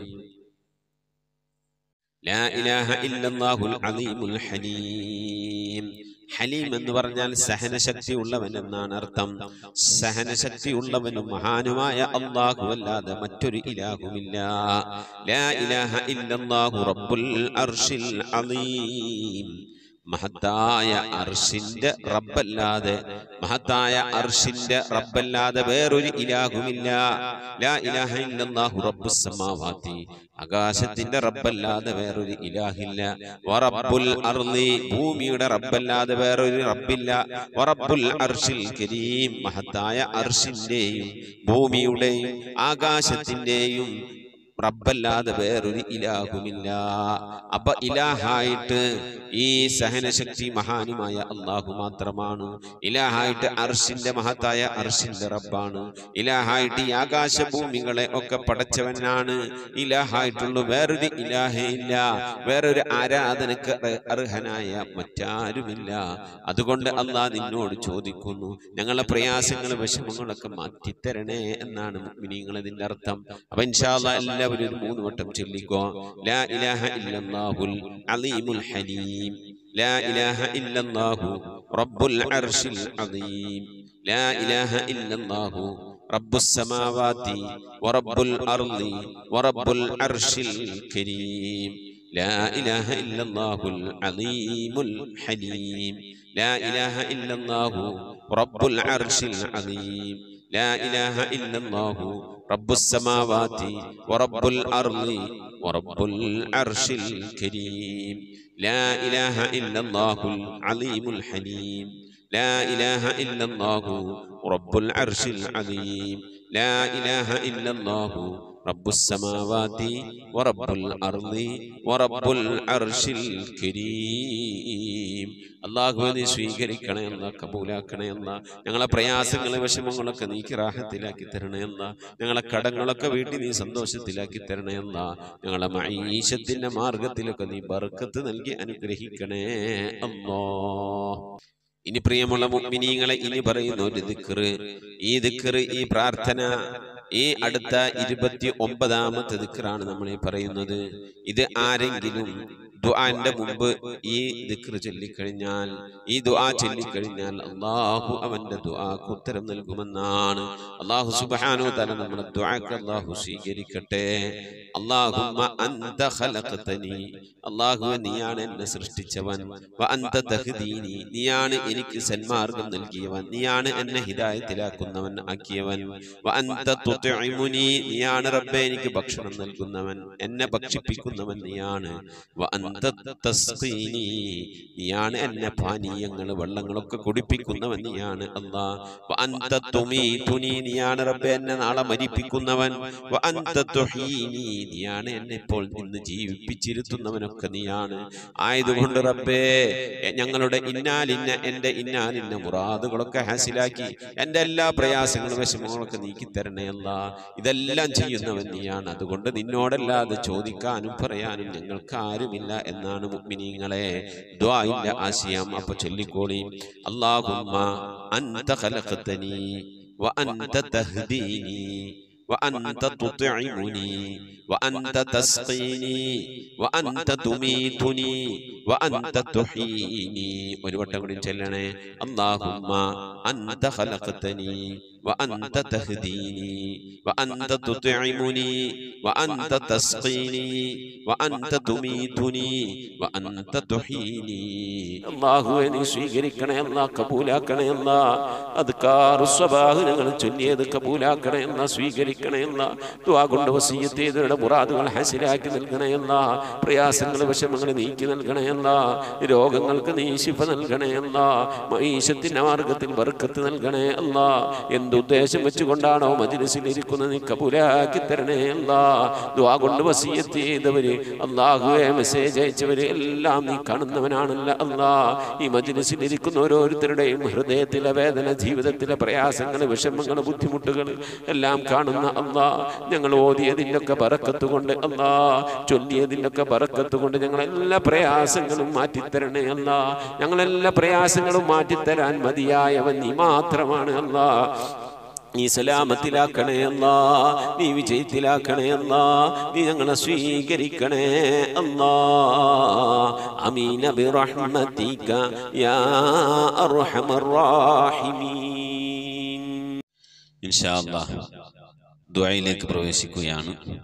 S3: ലാ ഇലാഹ ഇല്ലല്ലാഹുൽ അലീമുൽ ഹലീം ഹലീം എന്ന് പറഞ്ഞാൽ സഹനശക്തി ഉള്ളവൻ എന്നാണ് അർത്ഥം സഹനശക്തി ഉള്ളവനും മഹാനുമായ അള്ളാഹു അല്ലാതെ മറ്റൊരു ഇലാഹുമില്ല ലാ ഇലാഹ ഇല്ലല്ലാഹു റബ്ബുൽ അർഷിൽ അലീം മഹത്തായ അർഷിന്റെ റബ്ബല്ലാതെ മഹത്തായ അർഷിന്റെ റബ്ബല്ലാതെ വേറൊരു ഇലാഹുമില്ല ലാ ഇലാഹ ഇല്ലല്ലാഹു റബ്ബുസ് സമാവാതി ആകാശത്തിന്റെ റബ്ബല്ലാതെ വേറൊരു ഇലാഹില്ല വറബ്ബുൽ അർളി ഭൂമിയുടെ റബ്ബല്ലാതെ വേറൊരു റബ്ബില്ല വറബ്ബുൽ അർഷിൽ കരീം മഹത്തായ അർഷിന്റെയും ഭൂമിയുടെയും ആകാശത്തിന്റെയും റബ്ബല്ലാതെ വേറൊരു ഇലാഹുമില്ല അപ്പൊ ഇലാഹായിട്ട് ഈ സഹനശക്തി മഹാനുമായ അള്ളാഹു മാത്രമാണ് ഇലാഹായിട്ട് അർഷിന്റെ മഹത്തായ അർഷിന്റെ റബ്ബാണ് ഇലാഹായിട്ട് ഈ ആകാശഭൂമികളെ ഒക്കെ പടച്ചവനാണ് ഇലാഹായിട്ടുള്ള വേറൊരു ഇലാഹേ ഇല്ല വേറൊരു ആരാധനക്ക് അർ- അർഹനായ മറ്റാരുമില്ല അതുകൊണ്ട് അള്ളാഹ് നിന്നോട് ചോദിക്കുന്നു ഞങ്ങളെ പ്രയാസങ്ങൾ വിഷമങ്ങളൊക്കെ മാറ്റിത്തരണേ എന്നാണ് മുഅ്മിനീങ്ങൾ ഇതിന്റെ അർത്ഥം അപ്പൊ ഇൻഷാല്ല എല്ലാവരും ഒരു മൂന്ന് വട്ടം ചൊല്ലിക്കോ ലാ ഇലാഹ ഇല്ലല്ലാഹുൽ അലീമുൽ ഹലീം ലാ ഇലാഹ ഇല്ലല്ലാഹു റബ്ബുൽ അർശിൽ അദീം ലാ ഇലാഹ ഇല്ലല്ലാഹു റബ്ബുസ് സമാവാതി വറബ്ബുൽ അർളി വറബ്ബുൽ അർശിൽ കരീം لا إله إلا الله العظيم الحليم لا إله إلا الله رب العرش العظيم لا إله إلا الله رب السماوات ورب الأرض ورب العرش الكريم لا إله إلا الله العظيم الحليم لا إله إلا الله رب العرش العظيم لا إله إلا الله رب السماوات ورب الأرض ورب العرش الكريم അള്ളാഹുവെ നീ സ്വീകരിക്കണേ എന്ന കബൂലാക്കണേ എന്ന ഞങ്ങളെ പ്രയാസങ്ങളെ വിഷമങ്ങളൊക്കെ നീക്കി റാഹത്തിലാക്കി തരണേ എന്ന ഞങ്ങളെ കടങ്ങളൊക്കെ വീട്ടിൽ നീ സന്തോഷത്തിലാക്കി തരണേ എന്ന ഞങ്ങളെ മൈശത്തിന്റെ മാർഗത്തിലൊക്കെ നീ ബർക്കത്ത് നൽകി അനുഗ്രഹിക്കണേ അല്ലോ ഇനി പ്രിയമുള്ള മുഗ്മിനീങ്ങളെ ഇനി പറയുന്ന ഒരു ദിക്കറ് ഈ ദിക്കറ് ഈ പ്രാർത്ഥന ഈ അടുത്ത ഇരുപത്തി ഒമ്പതാമത്തെ ദിക്കറാണ് നമ്മൾ ഈ പറയുന്നത് ഇത് ആരെങ്കിലും ദുആന്റെ മുമ്പ് ഈ ദിക്റ് ചൊല്ലിക്കഴിഞ്ഞാൽ ഈ ദുആ ചൊല്ലിക്കഴിഞ്ഞാൽ അള്ളാഹു അവന്റെ ദുആക്ക് ഉത്തരം നൽകുമെന്നാണ് അള്ളാഹു സുബ്ഹാനഹു തആല നമ്മുടെ ദുആക്ക് അള്ളാഹു സ്വീകരിക്കട്ടെ അല്ലാഹുമ്മ അൻത ഖലഖതനി അല്ലാഹു നീയാണ് എന്നെ സൃഷ്ടിച്ചവൻ വ അൻത തഹ്ദീനി നീയാണ് എനിക്ക് സന്മാർഗം നൽകിയവൻ നീയാണ് എന്നെ ഹിദായത്തിലാക്കുന്നവൻ ആക്കിയവൻ വ അൻത തുത്ഇമുനി നീയാണ് റബ്ബേ എനിക്ക് ഭക്ഷണം നൽകുന്നവൻ എന്നെ ഭക്ഷിപ്പിക്കുന്നവൻ നീയാണ് വ അൻത തസ്ഖീനി നീയാണ് എന്നെ പാനീയങ്ങൾ വെള്ളങ്ങളൊക്കെ കുടിപ്പിക്കുന്നവൻ നീയാണ് അല്ലാ വ അൻത തുമീതുനി നീയാണ് റബ്ബേ എന്നെ നാളെ മരിപ്പിക്കുന്നവൻ വ അൻത തുഹീനി നീയാണ് എന്നെ ഇപ്പോൾ ഇന്ന് ജീവിപ്പിച്ചിരുത്തുന്നവനൊക്കെ നീയാണ് ആയതുകൊണ്ട് റബ്ബേ എ- ഞങ്ങളുടെ ഇന്നാലിന്ന എന്റെ ഇന്നാലിന്ന മുറാദുകളൊക്കെ ഹാസിലാക്കി എന്റെ എല്ലാ പ്രയാസങ്ങളും വിഷമങ്ങളൊക്കെ നീക്കി തരണേ അല്ല ഇതെല്ലാം ചെയ്യുന്നവൻ നീയാണ് അതുകൊണ്ട് നിന്നോടല്ലാതെ ചോദിക്കാനും പറയാനും ഞങ്ങൾക്ക് ആരുമില്ല എന്നാണ് മുഅ്മിനീങ്ങളെ ദ്വായിന്റെ ആശയം അപ്പൊ ചൊല്ലിക്കോളി അല്ലാഹുമ്മ അൻത ഖലഖതനി വഅൻത തഹ്ദീനി وأنت تطعمني وأنت تسقيني وأنت تميتني وأنت تحييني ഒരു വട്ടം കൂടി ചെല്ലണേ اللهم أنت خلقتني وأنت تهديني وأنت تطعمني وأنت تسقيني وأنت تميتني وأنت تحييني അള്ളാഹുവെ നീ സ്വീകരിക്കണേ അല്ല കബൂലാക്കണേ അല്ല അത് കാറു സ്വഭാവങ്ങൾ ചൊല്ലിയത് കബൂലാക്കണേ എന്ന സ്വീകരിക്കണേ എന്ന ദ്വാ കൊണ്ട് വസീയത്ത് ചെയ്തവരുടെ മുറാദുകൾ ഹാസിലാക്കി നൽകണേ എന്ന പ്രയാസങ്ങൾ വിഷമങ്ങൾ നീക്കി നൽകണേ എന്ന രോഗങ്ങൾക്ക് നീ ശിഫ നൽകണേ എന്ന മൈശത്തിന്റെ മാർഗത്തിൽ ബർക്കത്ത് നൽകണേ അല്ല എന്തുദ്ദേശം വെച്ചുകൊണ്ടാണോ മജിലിസിൽ ഇരിക്കുന്നത് നീ കബൂലാക്കി തരണേ അല്ല ദ്വാ കൊണ്ട് വസീയത്ത് ചെയ്തവര് അള്ളാഹുവെ മെസ്സേജ് അയച്ചവര് എല്ലാം നീ കാണുന്നവനാണല്ല അല്ലാ ഈ മജിലിസിൽ ഇരിക്കുന്ന ഓരോരുത്തരുടെയും ഹൃദയത്തിലെ വേദന ജീവിതത്തിലെ പ്രയാസങ്ങൾ വിഷമങ്ങൾ ബുദ്ധിമുട്ടുകൾ എല്ലാം കാണുന്ന അല്ലാ ഞങ്ങൾ ഓതിയതിൻ്റെ ഒക്കെ പറക്കത്ത് കൊണ്ട് അല്ലാ ചൊല്ലിയതിൻ്റെ ഒക്കെ പറക്കത്ത് കൊണ്ട് ഞങ്ങളെല്ലാ പ്രയാസങ്ങളും മാറ്റിത്തരണേ അല്ല ഞങ്ങളെല്ലാ പ്രയാസങ്ങളും മാറ്റിത്തരാൻ മതിയായവൻ നീ മാത്രമാണ് അല്ലാ നീ സലാമത്തിലാക്കണേ അല്ലാ നീ വിജയത്തിലാക്കണേ അല്ലാ നീ ഞങ്ങളെ സ്വീകരിക്കണേ അല്ലാ അമീന ബിറഹ്മതിക യാ അർഹമർ റാഹിമീൻ ഇൻഷാ അല്ലാഹ് ദുആയിലേക്ക് പ്രവേശിക്കുകയാണ്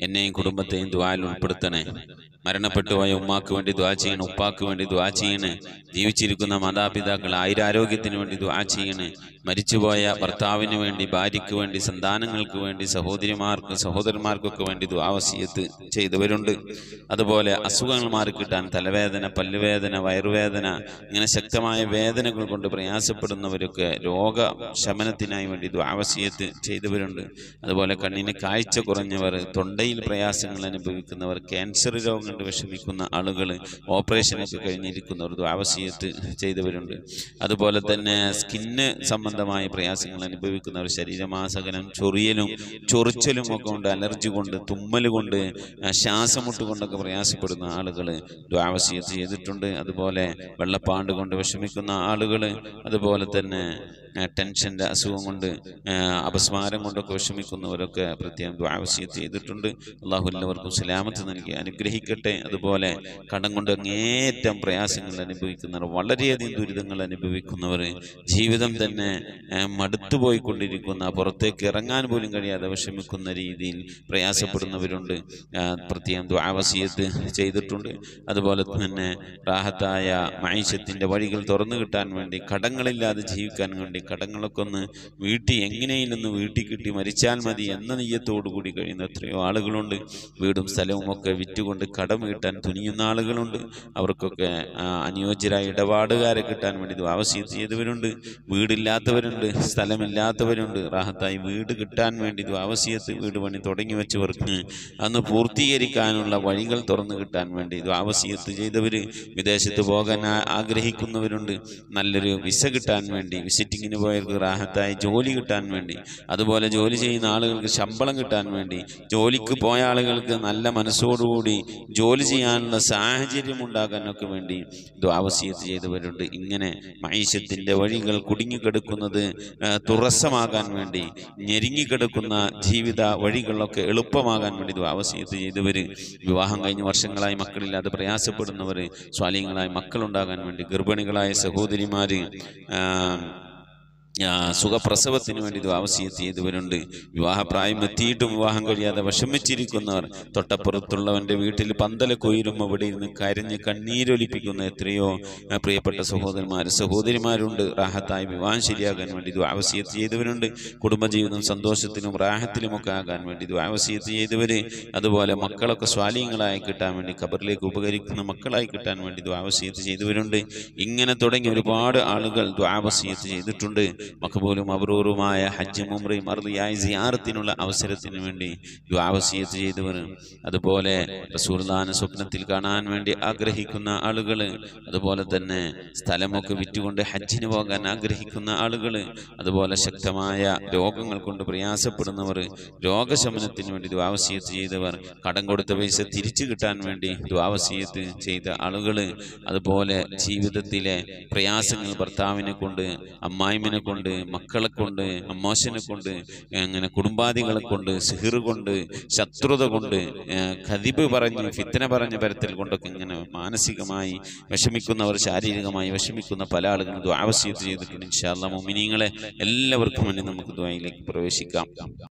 S3: എന്നെയും കുടുംബത്തെയും ദ്വായിൽ ഉൾപ്പെടുത്തണേ മരണപ്പെട്ടു പോയ ഉമ്മാക്ക് വേണ്ടി ദ്വാ ചെയ്യണം ഉപ്പാക്ക് വേണ്ടി ദ്വാ ചെയ്യണേ ജീവിച്ചിരിക്കുന്ന മാതാപിതാക്കൾ ആയുരാരോഗ്യത്തിന് വേണ്ടി ദ്വാ ചെയ്യണേ മരിച്ചുപോയ ഭർത്താവിന് വേണ്ടി ഭാര്യയ്ക്ക് വേണ്ടി സന്താനങ്ങൾക്ക് വേണ്ടി സഹോദരിമാർക്ക് സഹോദരന്മാർക്കൊക്കെ വേണ്ടി ദ്വാവസീയത്ത് ചെയ്തവരുണ്ട് അതുപോലെ അസുഖങ്ങൾ മാറിക്കിട്ടാൻ തലവേദന പല്ലുവേദന വയറുവേദന ഇങ്ങനെ ശക്തമായ വേദനകൾ കൊണ്ട് പ്രയാസപ്പെടുന്നവരൊക്കെ രോഗശമനത്തിനായി വേണ്ടി ദ്വാവസീയത്ത് ചെയ്തവരുണ്ട് അതുപോലെ കണ്ണിന് കാഴ്ച കുറഞ്ഞവർ തൊണ്ടയിൽ പ്രയാസങ്ങൾ അനുഭവിക്കുന്നവർ ക്യാൻസർ രോഗം കൊണ്ട് വിഷമിക്കുന്ന ആളുകൾ ഓപ്പറേഷനൊക്കെ കഴിഞ്ഞിരിക്കുന്നവർ ദ്വാവസീയത്ത് ചെയ്തവരുണ്ട് അതുപോലെ തന്നെ സ്കിന്ന് സംബന്ധമായ പ്രയാസങ്ങൾ അനുഭവിക്കുന്നവർ ശരീരമാസകലം ചൊറിയലും ചൊറിച്ചലും ഒക്കെ കൊണ്ട് അലർജി കൊണ്ട് തുമ്മൽ കൊണ്ട് ആ, ശ്വാസമുട്ട് കൊണ്ടൊക്കെ പ്രയാസപ്പെടുന്ന ആളുകൾ ദ്വാവസീയത്ത് ചെയ്തിട്ടുണ്ട് അതുപോലെ വെള്ളപ്പാണ്ട് കൊണ്ട് വിഷമിക്കുന്ന ആളുകൾ അതുപോലെ തന്നെ ആ, ടെൻഷൻ്റെ അസുഖം കൊണ്ട് ആ, അപസ്മാരം കൊണ്ടൊക്കെ വിഷമിക്കുന്നവരൊക്കെ പ്രത്യേകം ദ്വാവസ്യത്ത് ചെയ്തിട്ടുണ്ട് അള്ളാഹു എല്ലാവർക്കും സലാമത്ത് നൽകി അനുഗ്രഹിക്കട്ടെ അതുപോലെ കടം കൊണ്ട് അങ്ങേറ്റം പ്രയാസങ്ങൾ അനുഭവിക്കുന്നവർ വളരെയധികം ദുരിതങ്ങൾ അനുഭവിക്കുന്നവർ ജീവിതം തന്നെ ആ, മടുത്തുപോയിക്കൊണ്ടിരിക്കുന്ന പുറത്തേക്ക് ഇറങ്ങാൻ പോലും കഴിയാതെ വിഷമിക്കുന്ന രീതിയിൽ പ്രയാസപ്പെടുന്നവരുണ്ട് ആ, പ്രത്യേകം ദ്വാവസ്യത്ത് ചെയ്തിട്ടുണ്ട് അതുപോലെ തന്നെ റാഹത്തായ മൈഷത്തിൻ്റെ വഴികൾ തുറന്നു കിട്ടാൻ വേണ്ടി കടങ്ങളില്ലാതെ ജീവിക്കാൻ വേണ്ടി കടങ്ങളൊക്കെ ഒന്ന് വീട്ടി എങ്ങനെയെങ്കിലും വീട്ടിൽ കിട്ടി മരിച്ചാൽ മതി എന്ന നെയ്യത്തോടു കൂടി കഴിയുന്ന എത്രയോ ആളുകളുണ്ട് വീടും സ്ഥലവും ഒക്കെ വിറ്റുകൊണ്ട് കടം വീട്ടാൻ തുനിയുന്ന ആളുകളുണ്ട് അവർക്കൊക്കെ ആ, അനുയോജ്യരായ ഇടപാടുകാരെ കിട്ടാൻ വേണ്ടി ആവശ്യം ചെയ്തവരുണ്ട് വീടില്ലാത്തവരുണ്ട് സ്ഥലമില്ലാത്തവരുണ്ട് റാഹത്തായി വീട് കിട്ടാൻ വേണ്ടി ആവശ്യത്ത് വീട് പണി തുടങ്ങി വെച്ചവർക്ക് അന്ന് പൂർത്തീകരിക്കാനുള്ള വഴികൾ തുറന്നു കിട്ടാൻ വേണ്ടി ആവശ്യത്ത് ചെയ്തവർ വിദേശത്ത് പോകാൻ ആ- ആഗ്രഹിക്കുന്നവരുണ്ട് നല്ലൊരു വിസ കിട്ടാൻ വേണ്ടി വിസിറ്റിങ്ങിന് പോയവർക്ക് റാഹത്തായി ജോലി കിട്ടാൻ വേണ്ടി അതുപോലെ ജോലി ചെയ്യുന്ന ആളുകൾക്ക് ശമ്പളം കിട്ടാൻ വേണ്ടി ജോലിക്ക് പോയ ആളുകൾക്ക് നല്ല മനസ്സോടുകൂടി ജോലി ചെയ്യാനുള്ള സാഹചര്യം ഉണ്ടാകാനൊക്കെ വേണ്ടി ദ്വാവസീയത്ത് ചെയ്തവരുണ്ട് ഇങ്ങനെ മൈഷ്യത്തിൻ്റെ വഴികൾ കുടുങ്ങിക്കിടക്കുന്നത് ആ, തുറസ്സമാകാൻ വേണ്ടി ഞെരുങ്ങിക്കിടക്കുന്ന ജീവിത വഴികളൊക്കെ എളുപ്പമാകാൻ വേണ്ടി ദ്വാവസീയത്ത് ചെയ്തവർ വിവാഹം കഴിഞ്ഞ് വർഷങ്ങളായി മക്കളില്ലാതെ പ്രയാസപ്പെടുന്നവർ സ്വാലിങ്ങളായി മക്കളുണ്ടാകാൻ വേണ്ടി ഗർഭിണികളായ സഹോദരിമാർ സുഖപ്രസവത്തിന് വേണ്ടി ദ്വാവസീയത്ത് ചെയ്തവരുണ്ട് വിവാഹപ്രായം എത്തിയിട്ടും വിവാഹം കഴിയാതെ വിഷമിച്ചിരിക്കുന്നവർ തൊട്ടപ്പുറത്തുള്ളവൻ്റെ വീട്ടിൽ പന്തല കൊയിലും അവിടെ ഇരുന്ന് കരഞ്ഞ് കണ്ണീരൊലിപ്പിക്കുന്ന എത്രയോ ആ, പ്രിയപ്പെട്ട സഹോദരന്മാർ സഹോദരിമാരുണ്ട് റാഹത്തായി വിവാഹം ശരിയാകാൻ വേണ്ടി ദ്വാവസീയത്ത് ചെയ്തവരുണ്ട് കുടുംബജീവിതം സന്തോഷത്തിലും റാഹത്തിലുമൊക്കെ ആകാൻ വേണ്ടി ദ്വാവസീയത്ത് ചെയ്തവർ അതുപോലെ മക്കളൊക്കെ സ്വാലീങ്ങളായി കിട്ടാൻ വേണ്ടി ഖബറിലേക്ക് ഉപകരിക്കുന്ന മക്കളായി കിട്ടാൻ വേണ്ടി ദ്വാവസീയത്ത് ചെയ്തവരുണ്ട് ഇങ്ങനെ തുടങ്ങി ഒരുപാട് ആളുകൾ ദ്വാവസീയത്ത് ചെയ്തിട്ടുണ്ട് മഖബൂലും അബ്രൂറുമായ ഹജ്ജ് മുംറയും അറുതിയായ സിയാറത്തിനുള്ള അവസരത്തിന് വേണ്ടി ദ്വാവസീയത്ത് ചെയ്തവർ അതുപോലെ റസൂർദാന സ്വപ്നത്തിൽ കാണാൻ വേണ്ടി ആഗ്രഹിക്കുന്ന ആളുകൾ അതുപോലെ തന്നെ സ്ഥലമൊക്കെ വിറ്റുകൊണ്ട് ഹജ്ജിന് പോകാൻ ആഗ്രഹിക്കുന്ന ആളുകൾ അതുപോലെ ശക്തമായ രോഗങ്ങൾ കൊണ്ട് പ്രയാസപ്പെടുന്നവർ രോഗശമനത്തിന് വേണ്ടി ദ്വാവസീയത്ത് ചെയ്തവർ കടം കൊടുത്ത പൈസ തിരിച്ചു കിട്ടാൻ വേണ്ടി ദ്വാവസീയത്ത് ചെയ്ത ആളുകൾ അതുപോലെ ജീവിതത്തിലെ പ്രയാസങ്ങൾ ഭർത്താവിനെ കൊണ്ട് അമ്മായിമിനെ കൊണ്ട് മക്കളെ കൊണ്ട് അമ്മോശനെ കൊണ്ട് അങ്ങനെ കുടുംബാദികളെ കൊണ്ട് സിഹിർ കൊണ്ട് ശത്രുത കൊണ്ട് ഏഹ് കതിബ് പറഞ്ഞ് ഫിത്തന പറഞ്ഞ പരത്തിൽ കൊണ്ടൊക്കെ ഇങ്ങനെ മാനസികമായി വിഷമിക്കുന്നവർ ശാരീരികമായി വിഷമിക്കുന്ന പല ആളുകളും ദ്വാവസ്യത്ത് ചെയ്തിട്ടുണ്ട് ഇൻഷാല്ല മുമിനീങ്ങളെ എല്ലാവർക്കും വേണ്ടി നമുക്ക് ദ്വായിലേക്ക് പ്രവേശിക്കാം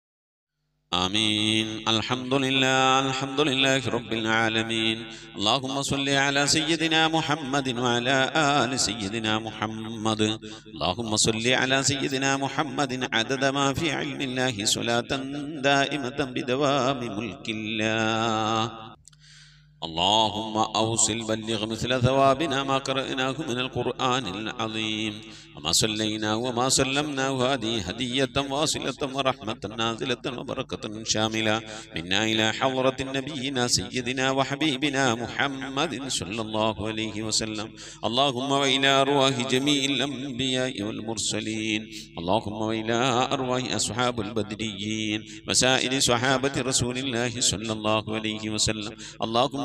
S3: آمين الحمد لله الحمد لله رب العالمين اللهم صل على سيدنا محمد وعلى آل سيدنا محمد اللهم صل على سيدنا محمد عدد ما في علم الله صلاة دائمة بدوام ملك الله اللهم أوصل بلغ مثل ثوابنا ما قرأناه من القرآن العظيم وما صليناه وما سلمناه هذه هدية واصلة ورحمة نازلة وبركة شاملة منا إلى حضرة نبينا سيدنا وحبيبنا محمد صلى الله عليه وسلم اللهم وإلى أرواح جميع الأنبياء والمرسلين اللهم وإلى أرواح أصحاب البدريين وسائر صحابة رسول الله صلى الله عليه وسلم اللهم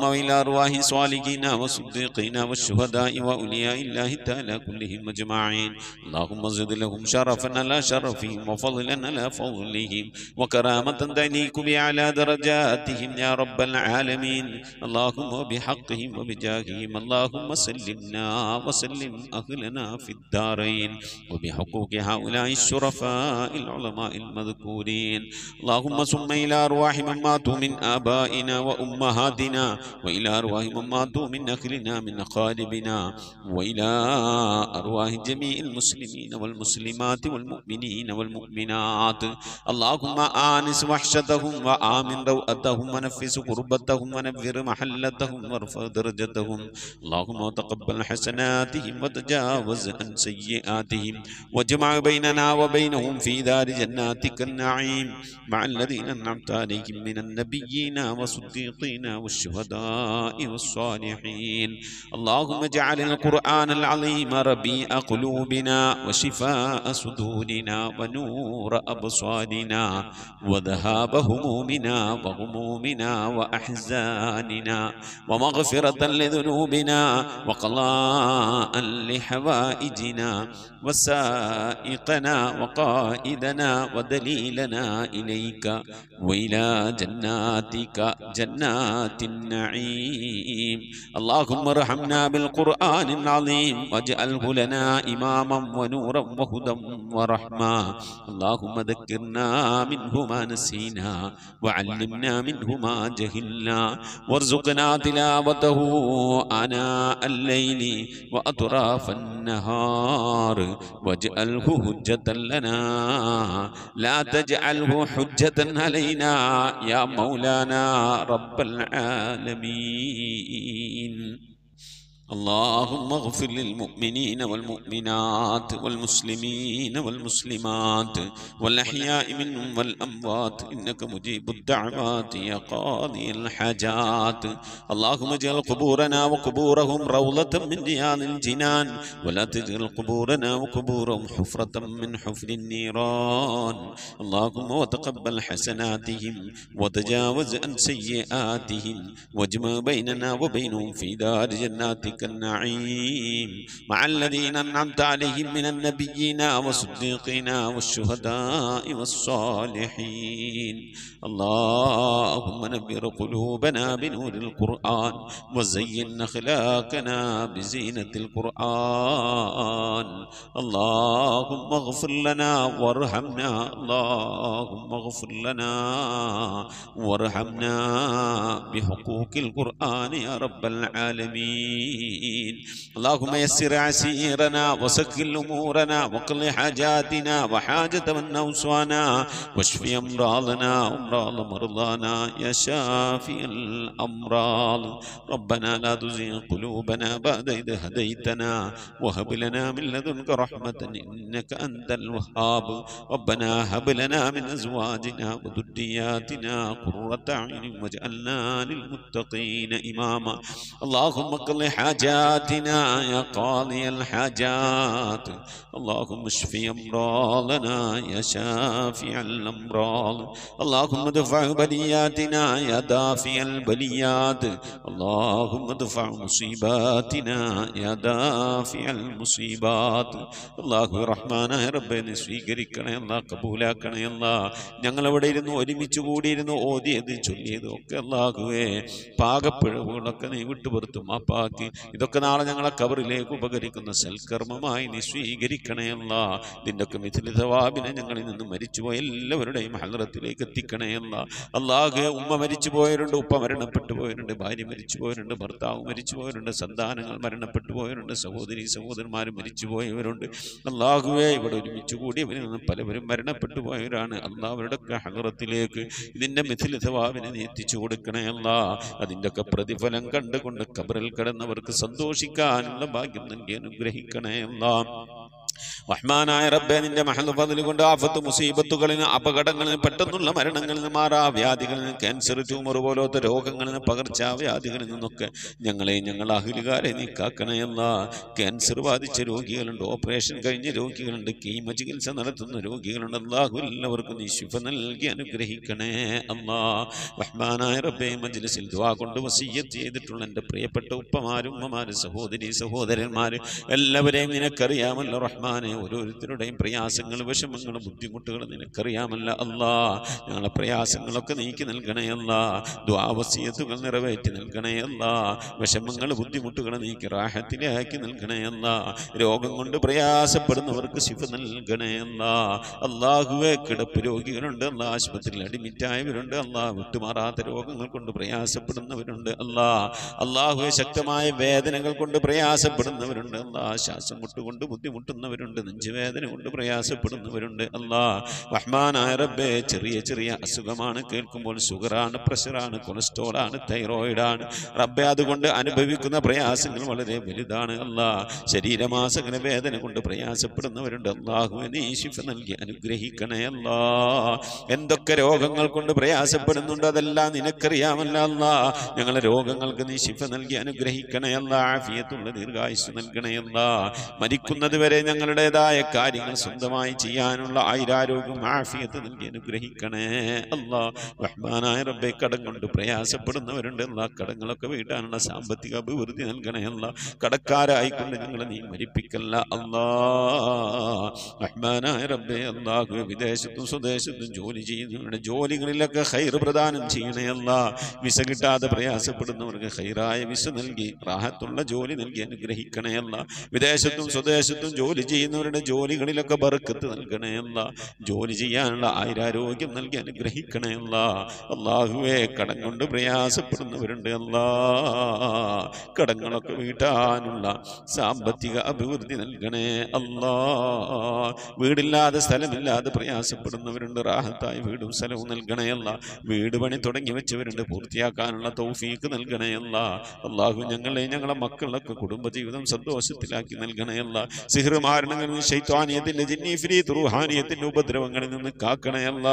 S3: وإلى أرواح صالحين وصديقين والشهداء وأولياء الله تعالى كلهم أجمعين اللهم زد لهم شرفا على شرفهم وفضلا على فضلهم وكرامة تليق بأعلى درجاتهم يا رب العالمين اللهم وبحقهم وبجاههم اللهم سلمنا وسلم أهلنا في الدارين وبحقوق هؤلاء الشرفاء العلماء المذكورين اللهم سم إلى أرواح من ماتوا من آبائنا وأمهاتنا وإلى أرواح من ماتوا من أهلنا من أقاربنا وإلى أرواح جميع المسلمين والمسلمات والمؤمنين والمؤمنات اللهم آنس وحشتهم وآمن روءتهم ونفس قربتهم ونفر محلتهم وارفع درجتهم اللهم تقبل حسناتهم وتجاوز عن سيئاتهم واجمع بيننا وبينهم في دار جناتك النعيم مع الذين أنعمت عليهم من النبيين والصديقين والشهداء والصالحين اللهم اجعل القرآن العظيم ربيع قلوبنا وشفاء صدورنا ونور أبصارنا وذهاب همومنا وغمومنا وأحزاننا ومغفرة لذنوبنا وقضاء لحوائجنا وسائقنا وقائدنا ودليلنا إليك وإلى جناتك جنات النعيم اللهم ارحمنا بالقرآن العظيم واجعله لنا إماما ونورا وهدى ورحمة اللهم ذكرنا منه ما نسينا وعلمنا منه ما جهلنا وارزقنا تلاوته آناء الليل وأطراف النهار واجعله حجة لنا لا تجعله حجة علينا يا مولانا رب العالمين اللهم اغفر للمؤمنين والمؤمنات والمسلمين والمسلمات والأحياء منهم والأموات إنك مجيب الدعوات يا قاضي الحاجات اللهم اجعل قبورنا وقبورهم روضة من رياض الجنان ولا تجعل قبورنا وقبورهم حفرة من حفر النيران اللهم وتقبل حسناتهم وتجاوز عن سيئاتهم واجمع بيننا وبينهم في دار جناتك النعيم مع الذين أنعمت عليهم من النبيين والصديقين والشهداء والصالحين اللهم نبر قلوبنا بنور القرآن وزين أخلاقنا بزينة القرآن اللهم اغفر لنا وارحمنا اللهم اغفر لنا وارحمنا بحقوق القرآن يا رب العالمين اللهم يسر عسيرنا وسكل أمورنا وقل حاجاتنا وحاجة من أوصانا واشف أمراضنا أمراض مرضانا يا شافي الأمراض ربنا لا تزغ قلوبنا بعد إذ هديتنا وهب لنا من لدنك رحمة إنك أنت الوهاب ربنا هب لنا من أزواجنا وذرياتنا قرة أعين واجعلنا للمتقين إماما اللهم اقض حاجاتنا يا قاضي الحاجات اللهم اشف أمراضنا يا شافع الأمراض اللهم ادفع بلياتنا يا دافع البليات اللهم ادفع مصيباتنا يا دافع المصيبات الله റഹ്മാനായ റബ്ബെ നീ സ്വീകരിക്കണേ അല്ലാ കബൂലാക്കണേ അല്ലാ ഞങ്ങൾ അവിടെ ഇരുന്ന് ഒരുമിച്ച് കൂടിയിരുന്ന് ഓതിയത് ചൊല്ലിയത് ഒക്കെ അല്ലാഹുവേ പാകപ്പിഴവുകളൊക്കെ നീ വിട്ടുപുറത്തും മാപ്പാക്കി ഇതൊക്കെ നാളെ ഞങ്ങളെ കബറിലേക്ക് ഉപകരിക്കുന്ന സൽക്കർമ്മമായി നീ സ്വീകരിക്കണേ അല്ല നിന്റെ ഒക്കെ മിഥിലിതവാബിനെ ഞങ്ങളിൽ നിന്ന് മരിച്ചുപോയ എല്ലാവരുടെയും ഹലറത്തിലേക്ക് എത്തിക്കണേ അല്ല അല്ലാഹ് ഉമ്മ മരിച്ചു പോയവരുണ്ട് ഉപ്പ മരണപ്പെട്ടു പോയവരുണ്ട് ഭാര്യ മരിച്ചു പോയവരുണ്ട് ഭർത്താവ് മരിച്ചു പോയവരുണ്ട് സന്താനങ്ങൾ മരണപ്പെട്ടു പോയവരുണ്ട് സഹോദരി സഹോദരന്മാർ മരിച്ചു പോയവരുണ്ട് അള്ളാഹുവേ ഇവിടെ ഒരുമിച്ച് കൂടിയവരിൽ നിന്ന് പലവരും മരണപ്പെട്ടു പോയവരാണ് അള്ളാഹ് അവരുടെ ഒക്കെ ഹലറത്തിലേക്ക് ഇതിൻ്റെ മിഥിലിതവാബിനെ നീ എത്തിച്ചു കൊടുക്കണേ അല്ല അതിൻ്റെ ഒക്കെ പ്രതിഫലം കണ്ടുകൊണ്ട് കബറിൽ കിടന്നവർക്ക് സന്തോഷിക്കാനുള്ള ഭാഗ്യം നൽകി അനുഗ്രഹിക്കണേ അല്ലാ റഹ്മാനായ റബ്ബെ നിന്റെ മഹൽ ഫضل കൊണ്ട് ആഫത്ത് മുസീബത്തുകളിൽ നിന്ന് അപകടങ്ങളിൽ നിന്ന് പെട്ടെന്നുള്ള മരണങ്ങളിൽ നിന്ന് മാറാ വ്യാധികളിൽ നിന്ന് ക്യാൻസർ ട്യൂമർ പോലത്തെ രോഗങ്ങളിൽ നിന്ന് പകർച്ചാവ്യാധികളിൽ നിന്നൊക്കെ ഞങ്ങളെ ഞങ്ങൾ അഹിലുകാരെ നീ കാക്കണയല്ല ക്യാൻസർ ബാധിച്ച രോഗികളുണ്ട് ഓപ്പറേഷൻ കഴിഞ്ഞ രോഗികളുണ്ട് കീമ ചികിത്സ നടത്തുന്ന രോഗികളുണ്ട് അള്ളാഹു എല്ലാവർക്കും നീ ശുഭ നൽകി അനുഗ്രഹിക്കണേ അല്ലാ റഹ്മാനായ റബ്ബെ മജ്ലിസിൽ ദുആ കൊണ്ട് വസീയത്ത് ചെയ്തിട്ടുള്ള എൻ്റെ പ്രിയപ്പെട്ട ഉപ്പമാരും ഉമ്മമാരും സഹോദരി സഹോദരന്മാർ എല്ലാവരെയും നിനക്കറിയാമല്ലോ റഹ്മാനെ ഓരോരുത്തരുടെയും പ്രയാസങ്ങൾ വിഷമങ്ങൾ ബുദ്ധിമുട്ടുകൾ നിനക്കറിയാമല്ല അല്ലാ ഞങ്ങളെ പ്രയാസങ്ങളൊക്കെ നീക്കി നൽകണേ അല്ല ദ്വാവസീയത്തുകൾ നിറവേറ്റി നൽകണേ അല്ല വിഷമങ്ങൾ ബുദ്ധിമുട്ടുകൾ നീക്കി റാഹത്തിലാക്കി നൽകണേ അല്ല രോഗം കൊണ്ട് പ്രയാസപ്പെടുന്നവർക്ക് ശിവ നൽകണേ അല്ല അള്ളാഹുവെ കിടപ്പ് രോഗികളുണ്ട് അല്ല ആശുപത്രിയിൽ അഡ്മിറ്റായവരുണ്ട് അല്ലാ വിട്ടുമാറാത്ത രോഗങ്ങൾ കൊണ്ട് പ്രയാസപ്പെടുന്നവരുണ്ട് അല്ലാ അള്ളാഹുവെ ശക്തമായ വേദനകൾ കൊണ്ട് പ്രയാസപ്പെടുന്നവരുണ്ട് അല്ലാ ശ്വാസം മുട്ടുകൊണ്ട് ബുദ്ധിമുട്ടുന്നവരുണ്ട് നെഞ്ചുവേദന കൊണ്ട് പ്രയാസപ്പെടുന്നവരുണ്ട് അല്ലാ റഹ്മാനായ റബ്ബേ ചെറിയ ചെറിയ അസുഖമാണ് കേൾക്കുമ്പോൾ ഷുഗറാണ് പ്രഷറാണ് കൊളസ്ട്രോളാണ് തൈറോയിഡാണ് റബ്ബെ അതുകൊണ്ട് അനുഭവിക്കുന്ന പ്രയാസങ്ങൾ വളരെ വലുതാണ് അല്ലാ ശരീരമാസകന വേദന കൊണ്ട് പ്രയാസപ്പെടുന്നവരുണ്ട് അള്ളാഹുവെ നീ ശിഫ നൽകി അനുഗ്രഹിക്കണേ അല്ലാ എന്തൊക്കെ രോഗങ്ങൾ കൊണ്ട് പ്രയാസപ്പെടുന്നുണ്ട് അതെല്ലാം നിനക്കറിയാമല്ല അല്ലാ ഞങ്ങളെ രോഗങ്ങൾക്ക് നീ ശിഫ നൽകി അനുഗ്രഹിക്കണേ അല്ല ആഫിയത്തുള്ള ദീർഘായുസ് നൽകണേ അല്ല മരിക്കുന്നത് വരെ ഞങ്ങളുടേതായ കാര്യങ്ങൾ സ്വന്തമായി ചെയ്യാനുള്ള ആയുരാരോഗ്യം ആഫിയത്ത് നൽകി അനുഗ്രഹിക്കണേ അല്ലാ റഹ്മാനായ റബ്ബെ കടം കൊണ്ട് പ്രയാസപ്പെടുന്നവരുണ്ട് എല്ലാ കടങ്ങളൊക്കെ വീട്ടാനുള്ള സാമ്പത്തിക അഭിവൃദ്ധി നൽകണേ അല്ല കടക്കാരായിക്കൊണ്ട് ഞങ്ങളെ നീ മരിപ്പിക്കല്ല അല്ലാ റഹ്മാനായ റബ്ബെ അല്ലാഹു വിദേശത്തും സ്വദേശത്തും ജോലി ചെയ്യുന്നവരുടെ ജോലികളിലൊക്കെ ഹൈർ പ്രദാനം ചെയ്യണേ അല്ല വിസ കിട്ടാതെ പ്രയാസപ്പെടുന്നവർക്ക് ഹൈറായ വിസ നൽകി റാഹത്തുള്ള ജോലി നൽകി അനുഗ്രഹിക്കണേ അല്ല വിദേശത്തും സ്വദേശത്തും ജോലി ചെയ്യുന്നവരുടെ ജോലികളിലൊക്കെ ബർക്കത്ത് നൽകണേ അല്ല ജോലി ചെയ്യാനുള്ള ആയുരാരോഗ്യം നൽകി അനുഗ്രഹിക്കണേ അല്ല അള്ളാഹുവെ കടം കൊണ്ട് പ്രയാസപ്പെടുന്നവരുണ്ട് അല്ലാ കടങ്ങളൊക്കെ വീട്ടാനുള്ള സാമ്പത്തിക അഭിവൃദ്ധി നൽകണേ അല്ലാ വീടില്ലാതെ സ്ഥലമില്ലാതെ പ്രയാസപ്പെടുന്നവരുണ്ട് റാഹത്തായി വീടും സ്ഥലവും നൽകണേ അല്ല വീട് പണി തുടങ്ങി വെച്ചവരുണ്ട് പൂർത്തിയാക്കാനുള്ള തൗഫീക്ക് നൽകണേ അല്ല അള്ളാഹു ഞങ്ങളെ ഞങ്ങളെ മക്കളൊക്കെ കുടുംബജീവിതം സന്തോഷത്തിലാക്കി നൽകണേ അല്ല സിഹ്റുമാരണങ്ങളിൽ നിന്ന് ശൈത്വാനിയത്തിന്റെ ജിന്നീഫിരി തുറുഹാനിയത്തിന്റെ ഉപദ്രവങ്ങളിൽ നിന്ന് കാക്കണേ അല്ല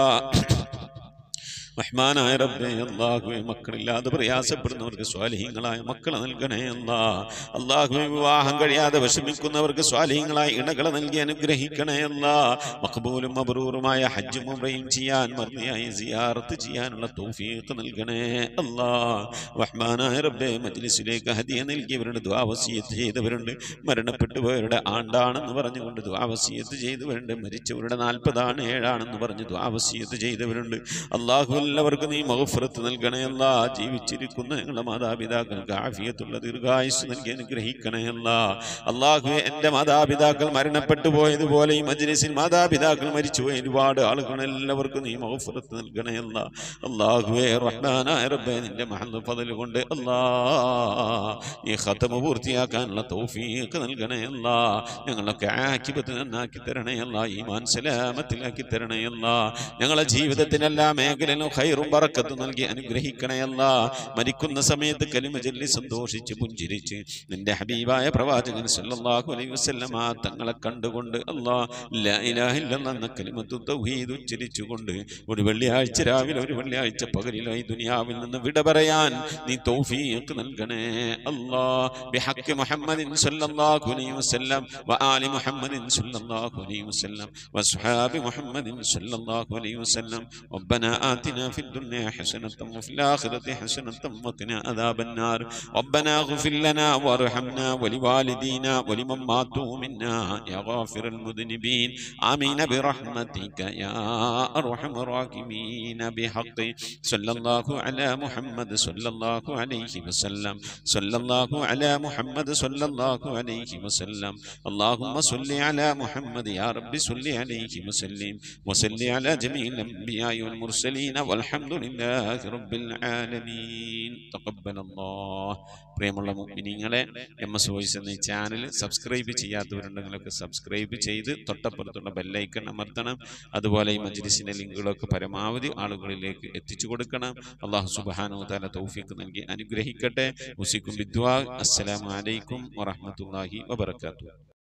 S3: റഹ്മാനായ റബ്ബേ അള്ളാഹുവെ മക്കളില്ലാതെ പ്രയാസപ്പെടുന്നവർക്ക് സ്വാലിഹീങ്ങളായ മക്കളെ നൽകണേ അല്ലാ അള്ളാഹുവെ വിവാഹം കഴിയാതെ വിഷമിക്കുന്നവർക്ക് സ്വാലിഹീങ്ങളായ ഇണകളെ നൽകി അനുഗ്രഹിക്കണേ അല്ലാ മഖബൂലും മബ്രൂറുമായ ഹജ്ജും ഉംറയും ചെയ്യാൻ മർന്നിയായി സിയാറത്ത് ചെയ്യാനുള്ള തൗഫീഖ് നൽകണേ അല്ലാ റഹ്മാനായ റബ്ബേ മജ്ലിസിലേക്ക് ഹദിയ നൽകിയവരുടെ ദ്വാവസീയത്ത് ചെയ്തവരുണ്ട് മരണപ്പെട്ടു പോയവരുടെ ആണ്ടാണെന്ന് പറഞ്ഞുകൊണ്ട് ദ്വാവസീയത്ത് ചെയ്തവരുണ്ട് മരിച്ചവരുടെ നാൽപ്പതാണ് ഏഴാണെന്ന് പറഞ്ഞ് ദ്വാവസീയത്ത് ചെയ്തവരുണ്ട് അള്ളാഹു എല്ലാവർക്കും നീ മഹഫറത്ത് നൽകണേ അല്ല ജീവിച്ചിരിക്കുന്ന ഞങ്ങളുടെ മാതാപിതാക്കൾക്ക് ആഫിയത്തുള്ള ദീർഘായുസ് നൽകി അനുഗ്രഹിക്കണേ അല്ല അള്ളാഹു എൻ്റെ മാതാപിതാക്കൾ മരണപ്പെട്ടു പോയതുപോലെ ഈ മജ്ലിസിൽ മാതാപിതാക്കൾ മരിച്ചുപോയ ഒരുപാട് ആളുകൾ എല്ലാവർക്കും നീ മഹഫറത്ത് നൽകണേ അല്ല അള്ളാഹുവേ റഹ്മാനായ റബ്ബേ നിന്റെ മഹൽ ഫضل കൊണ്ട് അല്ലാ ഈ ഖത്തമ പൂർത്തിയാക്കാനുള്ള തൗഫീഖ് നൽകണേ അല്ല ഞങ്ങളൊക്കെ ആക്കിബത്ത് നന്നാക്കി തരണേ അല്ല ഈമാൻ സലാമത്തിലാക്കി തരണേ അല്ല ഞങ്ങളെ ജീവിതത്തിന് എല്ലാ മേഖലയിലും ഖൈറും ബറക്കത്തും നൽകി അനുഗ്രഹിക്കണേ അല്ല മരിക്കുന്ന സമയത്ത് കലിമ ചൊല്ലി സന്തോഷിച്ച് പുഞ്ചിരിച്ച് നിന്റെ ഹബീബായ പ്രവാചകൻ സല്ലല്ലാഹു അലൈഹി വസല്ലമ തങ്ങളെ കണ്ടുകൊണ്ട് അല്ലാ ലാ ഇലാഹ ഇല്ലല്ലാഹ് എന്ന കലിമത്തു തൗഹീദ് ഉച്ചരിച്ചുകൊണ്ട് ഒരു വെള്ളിയാഴ്ച രാവിലെ ഒരു വെള്ളിയാഴ്ച പകലിലോ ഈ ദുനിയാവിൽ നിന്ന് വിട പറയാൻ നീ തൗഫീഖ് നൽകണേ അല്ലാ ബിഹഖ് മുഹമ്മദിൻ സല്ലല്ലാഹു അലൈഹി വസല്ലം വആലി മുഹമ്മദിൻ സല്ലല്ലാഹു അലൈഹി വസല്ലം വസ്ഹാബി മുഹമ്മദിൻ സല്ലല്ലാഹു അലൈഹി വസല്ലം ربنا آتنا في الدنيا حسنة وفي الآخرة حسنة وقنا عذاب النار ربنا اغفر لنا وارحمنا ولوالدينا ولمن ماتوا منا يا غافر المذنبين آمين برحمتك يا أرحم الراحمين بحق صلى الله على محمد صلى الله عليه وسلم صلى الله على محمد صلى الله عليه وسلم اللهم صل على محمد يا رب صل عليه وسلم وصل على جميع الأنبياء والمرسلين والحمد لله رب العالمين تقبل الله പ്രിയമുള്ള മുഅ്മിനീങ്ങളെ എം എസ് വോയിസ് എന്ന ഈ ചാനൽ സബ്സ്ക്രൈബ് ചെയ്യാത്തവരുണ്ടെങ്കിലൊക്കെ സബ്സ്ക്രൈബ് ചെയ്ത് തൊട്ടപ്പുറത്തുള്ള ബെല്ലൈക്കൺ അമർത്തണം അതുപോലെ ഈ മജ്ലിസിൻ്റെ ലിങ്കുകളൊക്കെ പരമാവധി ആളുകളിലേക്ക് എത്തിച്ചു കൊടുക്കണം അള്ളാഹു സുബ്ഹാനഹു വതആല തൗഫീഖ് നൽകി അനുഗ്രഹിക്കട്ടെ ഉസിക്കും ബിദ്വാ അസ്സലാമു അലൈക്കും വറഹ്മത്തുള്ളാഹി വബറകാതുഹു